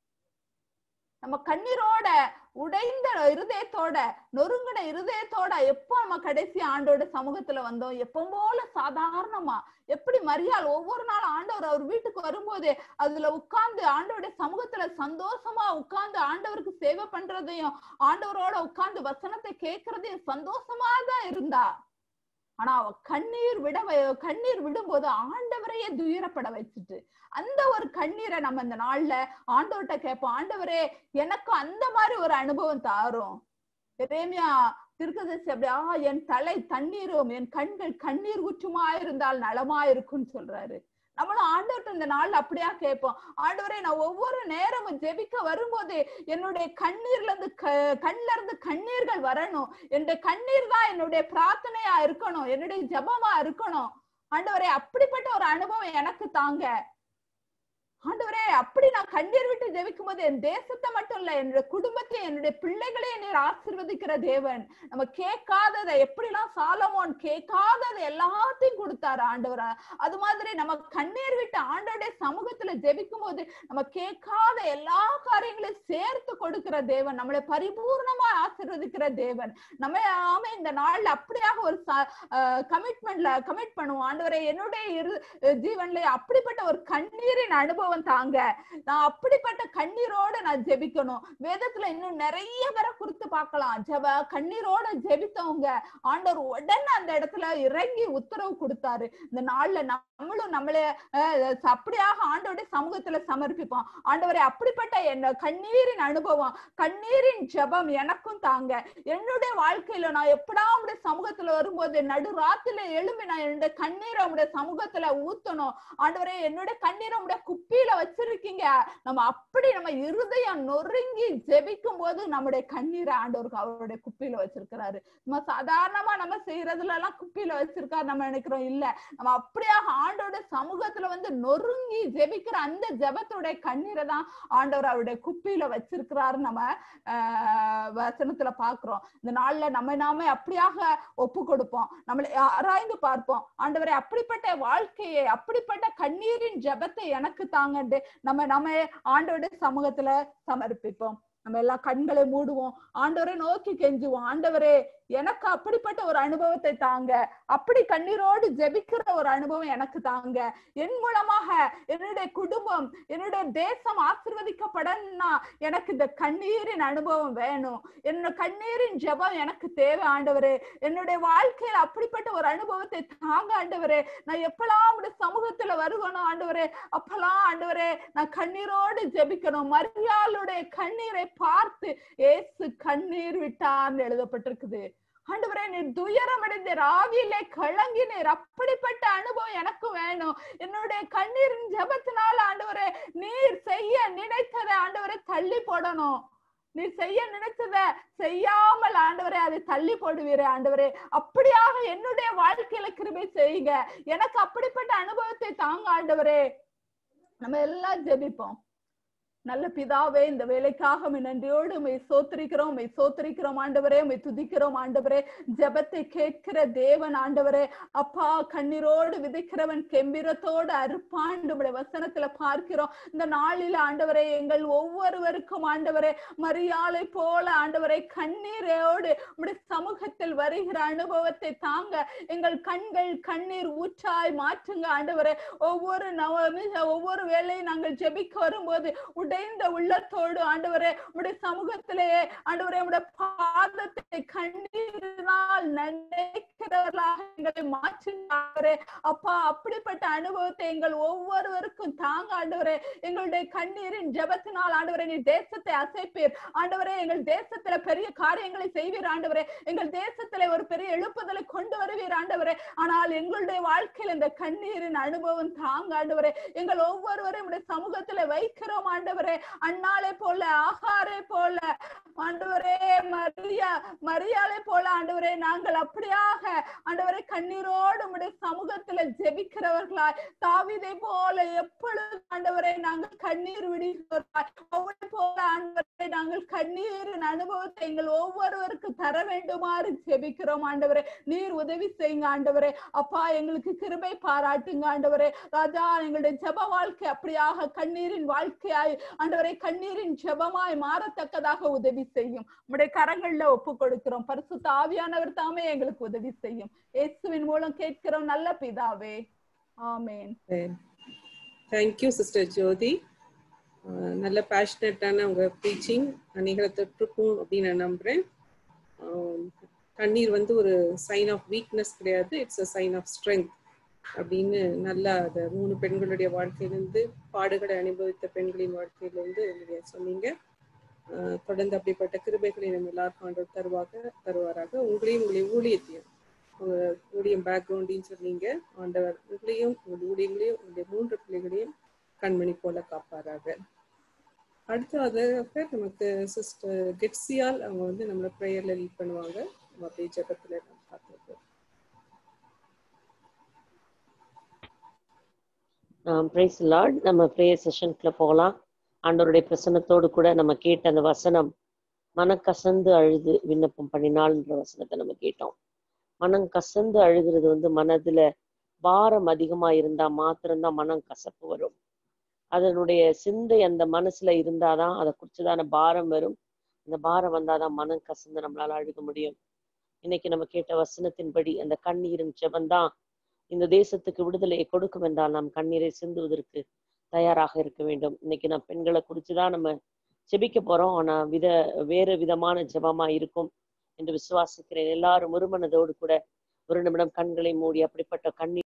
நம்ம கண்ணீரோட உடைந்த இருதயத்தோட நொறுங்கின இருதயத்தோட எப்போ நம்ம கடைசி ஆண்டோட சமூகத்துல வந்தோம் எப்பவும் போல சாதாரணமா எப்படி மரியாள் ஒவ்வொரு நாளும் ஆண்டவர் அவர் வீட்டுக்கு வரும்போது அதுல உட்கார்ந்து ஆண்டவருடைய சமூகத்துல சந்தோஷமா உட்கார்ந்து ஆண்டவருக்கு சேவை பண்றதையும் ஆண்டவரோட உட்கார்ந்து வசனத்தை கேட்கறதையும் சந்தோஷமா தான் இருந்தா ஆனா அவ கண்ணீர் விட வ- கண்ணீர் விடும்போது ஆண்டவரையே துயரப்பட வச்சுட்டு அந்த ஒரு கண்ணீரை நம்ம இந்த நாள்ல ஆண்டவர்கிட்ட கேட்போம் ஆண்டவரே எனக்கு அந்த மாதிரி ஒரு அனுபவம் தாரும் எரேமியா திருக்கதர்சி அப்படி ஆ என் தலை தண்ணீரும் என் கண்கள் கண்ணீர் ஊற்றுமா இருந்தால் நலமா இருக்கும்னு சொல்றாரு நம்மளும் ஆண்டவர்கிட்ட இந்த நாள்ல அப்படியா கேட்போம் ஆண்டவரே நான் ஒவ்வொரு நேரமும் ஜெபிக்க வரும்போது என்னுடைய கண்ணீர்ல இருந்து க- கண்ணுல இருந்து கண்ணீர்கள் வரணும் என்னுடைய கண்ணீர் தான் என்னுடைய பிரார்த்தனையா இருக்கணும் என்னுடைய ஜெபமா இருக்கணும் ஆண்டவரே அப்படிப்பட்ட ஒரு அனுபவம் எனக்கு தாங்க ஆண்டவரே அப்படி நான் கண்ணீர் விட்டு ஜெபிக்கும் போது என் தேசத்தை மட்டும் இல்ல என்னுடைய குடும்பத்தை என்னுடைய பிள்ளைகளையும் நீர் ஆசீர்வதிக்கிற தேவன் நம்ம கேட்காததை எப்படிலாம் சாலமோன் கேட்காததை எல்லாத்தையும் கொடுத்தாரு ஆண்டவரா அது மாதிரி நம்ம கண்ணீர் விட்டு ஆண்டோடைய சமூகத்துல ஜெபிக்கும் போது நம்ம கேட்காத எல்லா காரியங்களையும் சேர்த்து கொடுக்கிற தேவன் நம்மளை பரிபூர்ணமா ஆசீர்வதிக்கிற தேவன் நம்ம ஆமே இந்த நாள்ல அப்படியாக ஒரு கமிட்மெண்ட்ல கமிட் பண்ணுவோம் ஆண்டவரே என்னுடைய இரு ஜீவன்ல அப்படிப்பட்ட ஒரு கண்ணீரின் அனுபவம் தாங்க நான் அப்படிப்பட்ட கண்ணீரோட நான் ஜெபிக்கணும் வேதத்துல இன்னும் நிறைய பேரை குறித்து பார்க்கலாம் ஜெப கண்ணீரோட ஜெபித்தவங்க ஆண்டவர் உடனே அந்த இடத்துல இறங்கி உத்தரவு கொடுத்தாரு இந்த நாள்ல நம்மளும் நம்மளே அஹ், அப்படியாக ஆண்டோடைய சமூகத்துல சமர்ப்பிப்போம் ஆண்டவரே அப்படிப்பட்ட என்ன கண்ணீரின் அனுபவம் கண்ணீரின் ஜெபம் எனக்கும் தாங்க என்னுடைய வாழ்க்கையில நான் எப்படா உங்களுடைய சமூகத்துல வரும்போது நடு ராத்திரில எழும்பி நான் என்னுடைய கண்ணீரை உங்களுடைய சமூகத்துல ஊத்தணும் ஆண்டவரே என்னுடைய கண்ணீரை உங்களுடைய குப்பி குப்பியில வச்சிருக்கீங்க நம்ம அப்படி நம்ம இருதயம் நொறுங்கி ஜெபிக்கும் போது நம்முடைய கண்ணீரை ஆண்டவருக்கு அவருடைய குப்பியில வச்சிருக்கிறாரு நம்ம சாதாரணமா நம்ம செய்யறதுல எல்லாம் குப்பியில வச்சிருக்காரு நம்ம நினைக்கிறோம் இல்ல நம்ம அப்படியாக ஆண்டோட சமூகத்துல வந்து நொறுங்கி ஜெபிக்கிற அந்த ஜெபத்துடைய கண்ணீரை தான் ஆண்டவர் அவருடைய குப்பியில வச்சிருக்கிறாரு நம்ம ஆஹ் வசனத்துல பாக்குறோம் இந்த நாள்ல நம்ம நாமே அப்படியாக ஒப்பு கொடுப்போம் நம்மளை ஆராய்ந்து பார்ப்போம் ஆண்டவரே அப்படிப்பட்ட வாழ்க்கையை அப்படிப்பட்ட கண்ணீரின் ஜெபத்தை எனக்கு தாங்கண்டு நம்ம நம்ம ஆண்டவருடைய சமூகத்துல சமர்ப்பிப்போம் நம்ம எல்லாம் கண்களை மூடுவோம் ஆண்டவரை நோக்கி கெஞ்சுவோம் ஆண்டவரே எனக்கு அப்படிப்பட்ட ஒரு அனுபவத்தை தாங்க அப்படி கண்ணீரோடு ஜெபிக்கிற ஒரு அனுபவம் எனக்கு தாங்க என் மூலமாக என்னுடைய குடும்பம் என்னுடைய தேசம் ஆசிர்வதிக்கப்படணும்னா எனக்கு இந்த கண்ணீரின் அனுபவம் வேணும் என்னோட கண்ணீரின் ஜெபம் எனக்கு தேவை ஆண்டவரே என்னுடைய வாழ்க்கையில அப்படிப்பட்ட ஒரு அனுபவத்தை தாங்க ஆண்டவரே நான் எப்பெல்லாம் உடைய சமூகத்துல வருவனோ ஆண்டவரே அப்பெல்லாம் ஆண்டவரே நான் கண்ணீரோடு ஜெபிக்கணும் மரியாளுடைய கண்ணீரை பார்த்து ஏசு கண்ணீர் விட்டான்னு எழுதப்பட்டிருக்குது ஆண்டவரே நீர் துயரம் அடைந்தீர் ஆவியிலே கலங்கினீர் அப்படிப்பட்ட அனுபவம் எனக்கு வேணும் என்னுடைய கண்ணீரின் ஜெபத்தினால ஆண்டவரே நீர் செய்ய நினைத்ததை ஆண்டவரை தள்ளி போடணும் நீ செய்ய நினைச்சத செய்யாமல் ஆண்டவரே அதை தள்ளி போடுவீரே ஆண்டவரே அப்படியாக என்னுடைய வாழ்க்கையில கிருபை செய்யுங்க எனக்கு அப்படிப்பட்ட அனுபவத்தை தாங்க ஆண்டவரே நம்ம எல்லாம் ஜெபிப்போம் நல்ல பிதாவே இந்த வேலைக்காக உம்மை நன்றியோடு உண்மை சோத்திரிக்கிறோம் உண்மை சோத்திரிக்கிறோம் ஆண்டவரே உண்மை துதிக்கிறோம் ஆண்டவரே ஜெபத்தை கேட்கிற தேவன் ஆண்டவரே அப்பா கண்ணீரோடு விதைக்கிறவன் கெம்பிரத்தோடு அறுப்பாண்டு உடைய வசனத்துல பார்க்கிறோம் இந்த நாளில ஆண்டவரே எங்கள் ஒவ்வொருவருக்கும் ஆண்டவரே மரியாதை போல ஆண்டவரை கண்ணீரோடு உடைய சமூகத்தில் வருகிற அனுபவத்தை தாங்க எங்கள் கண்கள் கண்ணீர் ஊற்றாய் மாற்றுங்க ஆண்டவரே ஒவ்வொரு நவ ஒவ்வொரு வேளையும் நாங்கள் ஜெபிக்க வரும்போது உடைந்த உள்ளத்தோடு ஆண்டவரே உடைய சமூகத்திலேயே ஆண்டவரே உடைய பாதத்தை கண்ணீரினால் நினைக்கிறவர்களாக எங்களை மாற்றுங்க அப்பா அப்படிப்பட்ட அனுபவத்தை எங்கள் ஒவ்வொருவருக்கும் தாங்க ஆண்டவரே எங்களுடைய கண்ணீரின் ஜெபத்தினால் ஆண்டவரே நீ தேசத்தை அசைப்பீர் ஆண்டவரே எங்கள் தேசத்துல பெரிய காரியங்களை செய்வீர் ஆண்டவரே எங்கள் தேசத்துல ஒரு பெரிய எழுப்புதலை கொண்டு வருவீர் ஆண்டவரே ஆனால் எங்களுடைய வாழ்க்கையில் இந்த கண்ணீரின் அனுபவம் தாங்க ஆண்டவரே எங்கள் ஒவ்வொருவரையும் உடைய சமூகத்துல வைக்கிறோம் ஆண்டவரே அண்ணாலே போல ஆகாரே போல ஆண்டவரே மரியா மரியாதை போல ஆண்டவரே நாங்கள் அப்படியாக ஆண்டவரே கண்ணீரோடு உடைய சமூகத்துல ஜெபிக்கிறவர்களாய் தாவிதை போல எப்பொழுது ஆண்டவரை நாங்கள் கண்ணீர் விடுகிறாய் அவளை போல ஆண்டவரை நாங்கள் கண்ணீரின் அனுபவத்தை எங்கள் ஒவ்வொருவருக்கு தர வேண்டுமாறு ஜெபிக்கிறோம் ஆண்டவரே நீர் உதவி செய்யுங்க ஆண்டவரே அப்பா எங்களுக்கு கிருபை பாராட்டுங்க ஆண்டவரே ராஜா எங்களுடைய ஜெப வாழ்க்கை அப்படியாக கண்ணீரின் வாழ்க்கையாய் ஆண்டவரை கண்ணீரின் ஜெபமாய் மாறத்தக்கதாக உதவி செய்யும் உடைய கரங்கள்ல ஒப்பு கொடுக்கிறோம் பரிசுத்த ஆவியானவர் தாமே எங்களுக்கு உதவி செய்யும் இயேசுவின் மூலம் கேட்கிறோம் நல்ல பிதாவே ஆமேன் தேங்க்யூ சிஸ்டர் ஜோதி அஹ் நல்ல பேஷனட்டான உங்க டீச்சிங் அநேகரை தொற்றுக்கும் அப்படின்னு நான் நம்புறேன் ஆம், கண்ணீர் வந்து ஒரு சைன் ஆஃப் வீக்னஸ் கிடையாது it's a sign of strength அப்படின்னு நல்லா அந்த மூணு பெண்களுடைய வாழ்க்கையிலிருந்து பாடுகளை அனுபவித்த பெண்களின் வாழ்க்கையிலிருந்து நீங்க சொன்னீங்க ஆஹ் தொடர்ந்து அப்படிப்பட்ட கிருபைகளை நம்ம எல்லாருக்கும் ஆண்டவர் தருவாக தருவாராக உங்களையும் உங்களுடைய ஊழியத்தையும் உங்க ஊழியம் பேக்ரவுண்டையும் சொன்னீங்க ஆண்டவர் உங்களையும் உங்களுடைய ஊழியங்களையும் உங்களுடைய மூன்று பிள்ளைகளையும் கண்மணி போல காப்பாராக அடுத்ததாக நமக்கு சிஸ்டர் கெட்சியால் அவங்க வந்து நம்மளை ப்ரேயர்ல லீட் பண்ணுவாங்க நம்ம அப்படியே ஜெபத்துல நம்ம பார்த்துருக்கோம் பிரைஸ் லார்ட் நம்ம ப்ரேயர் செஷனுக்குள்ள போகலாம் ஆண்டவருடைய பிரசன்னத்தோடு கூட நம்ம கேட்ட அந்த வசனம் மனக்கசந்து அழுது விண்ணப்பம் பண்ணினாள்ன்ற வசனத்தை நம்ம கேட்டோம் மனம் கசந்து அழுகிறது வந்து மனதுல பாரம் அதிகமா இருந்தா மாத்திரம்தான் மனம் கசப்பு வரும் அதனுடைய சிந்தை அந்த மனசுல இருந்தாதான் அதை குறிச்சுதான பாரம் வரும் அந்த பாரம் வந்தாதான் மனம் கசந்து நம்மளால அழுக முடியும் இன்னைக்கு நம்ம கேட்ட வசனத்தின்படி அந்த கண்ணீரின் ஜெபந்தான் இந்த தேசத்துக்கு விடுதலையை கொடுக்கும் என்றால் நாம் கண்ணீரை சிந்துவதற்கு தயாராக இருக்க வேண்டும் இன்னைக்கு நான் பெண்களை குறிச்சுதான் நம்ம ஜெபிக்க போறோம் ஆனா வித வேறு விதமான ஜெபமா இருக்கும் என்று விசுவாசிக்கிறேன் எல்லாரும் ஒருமனதோடு கூட ஒரு நிமிடம் கண்களை மூடி அப்படிப்பட்ட கண்ணீர்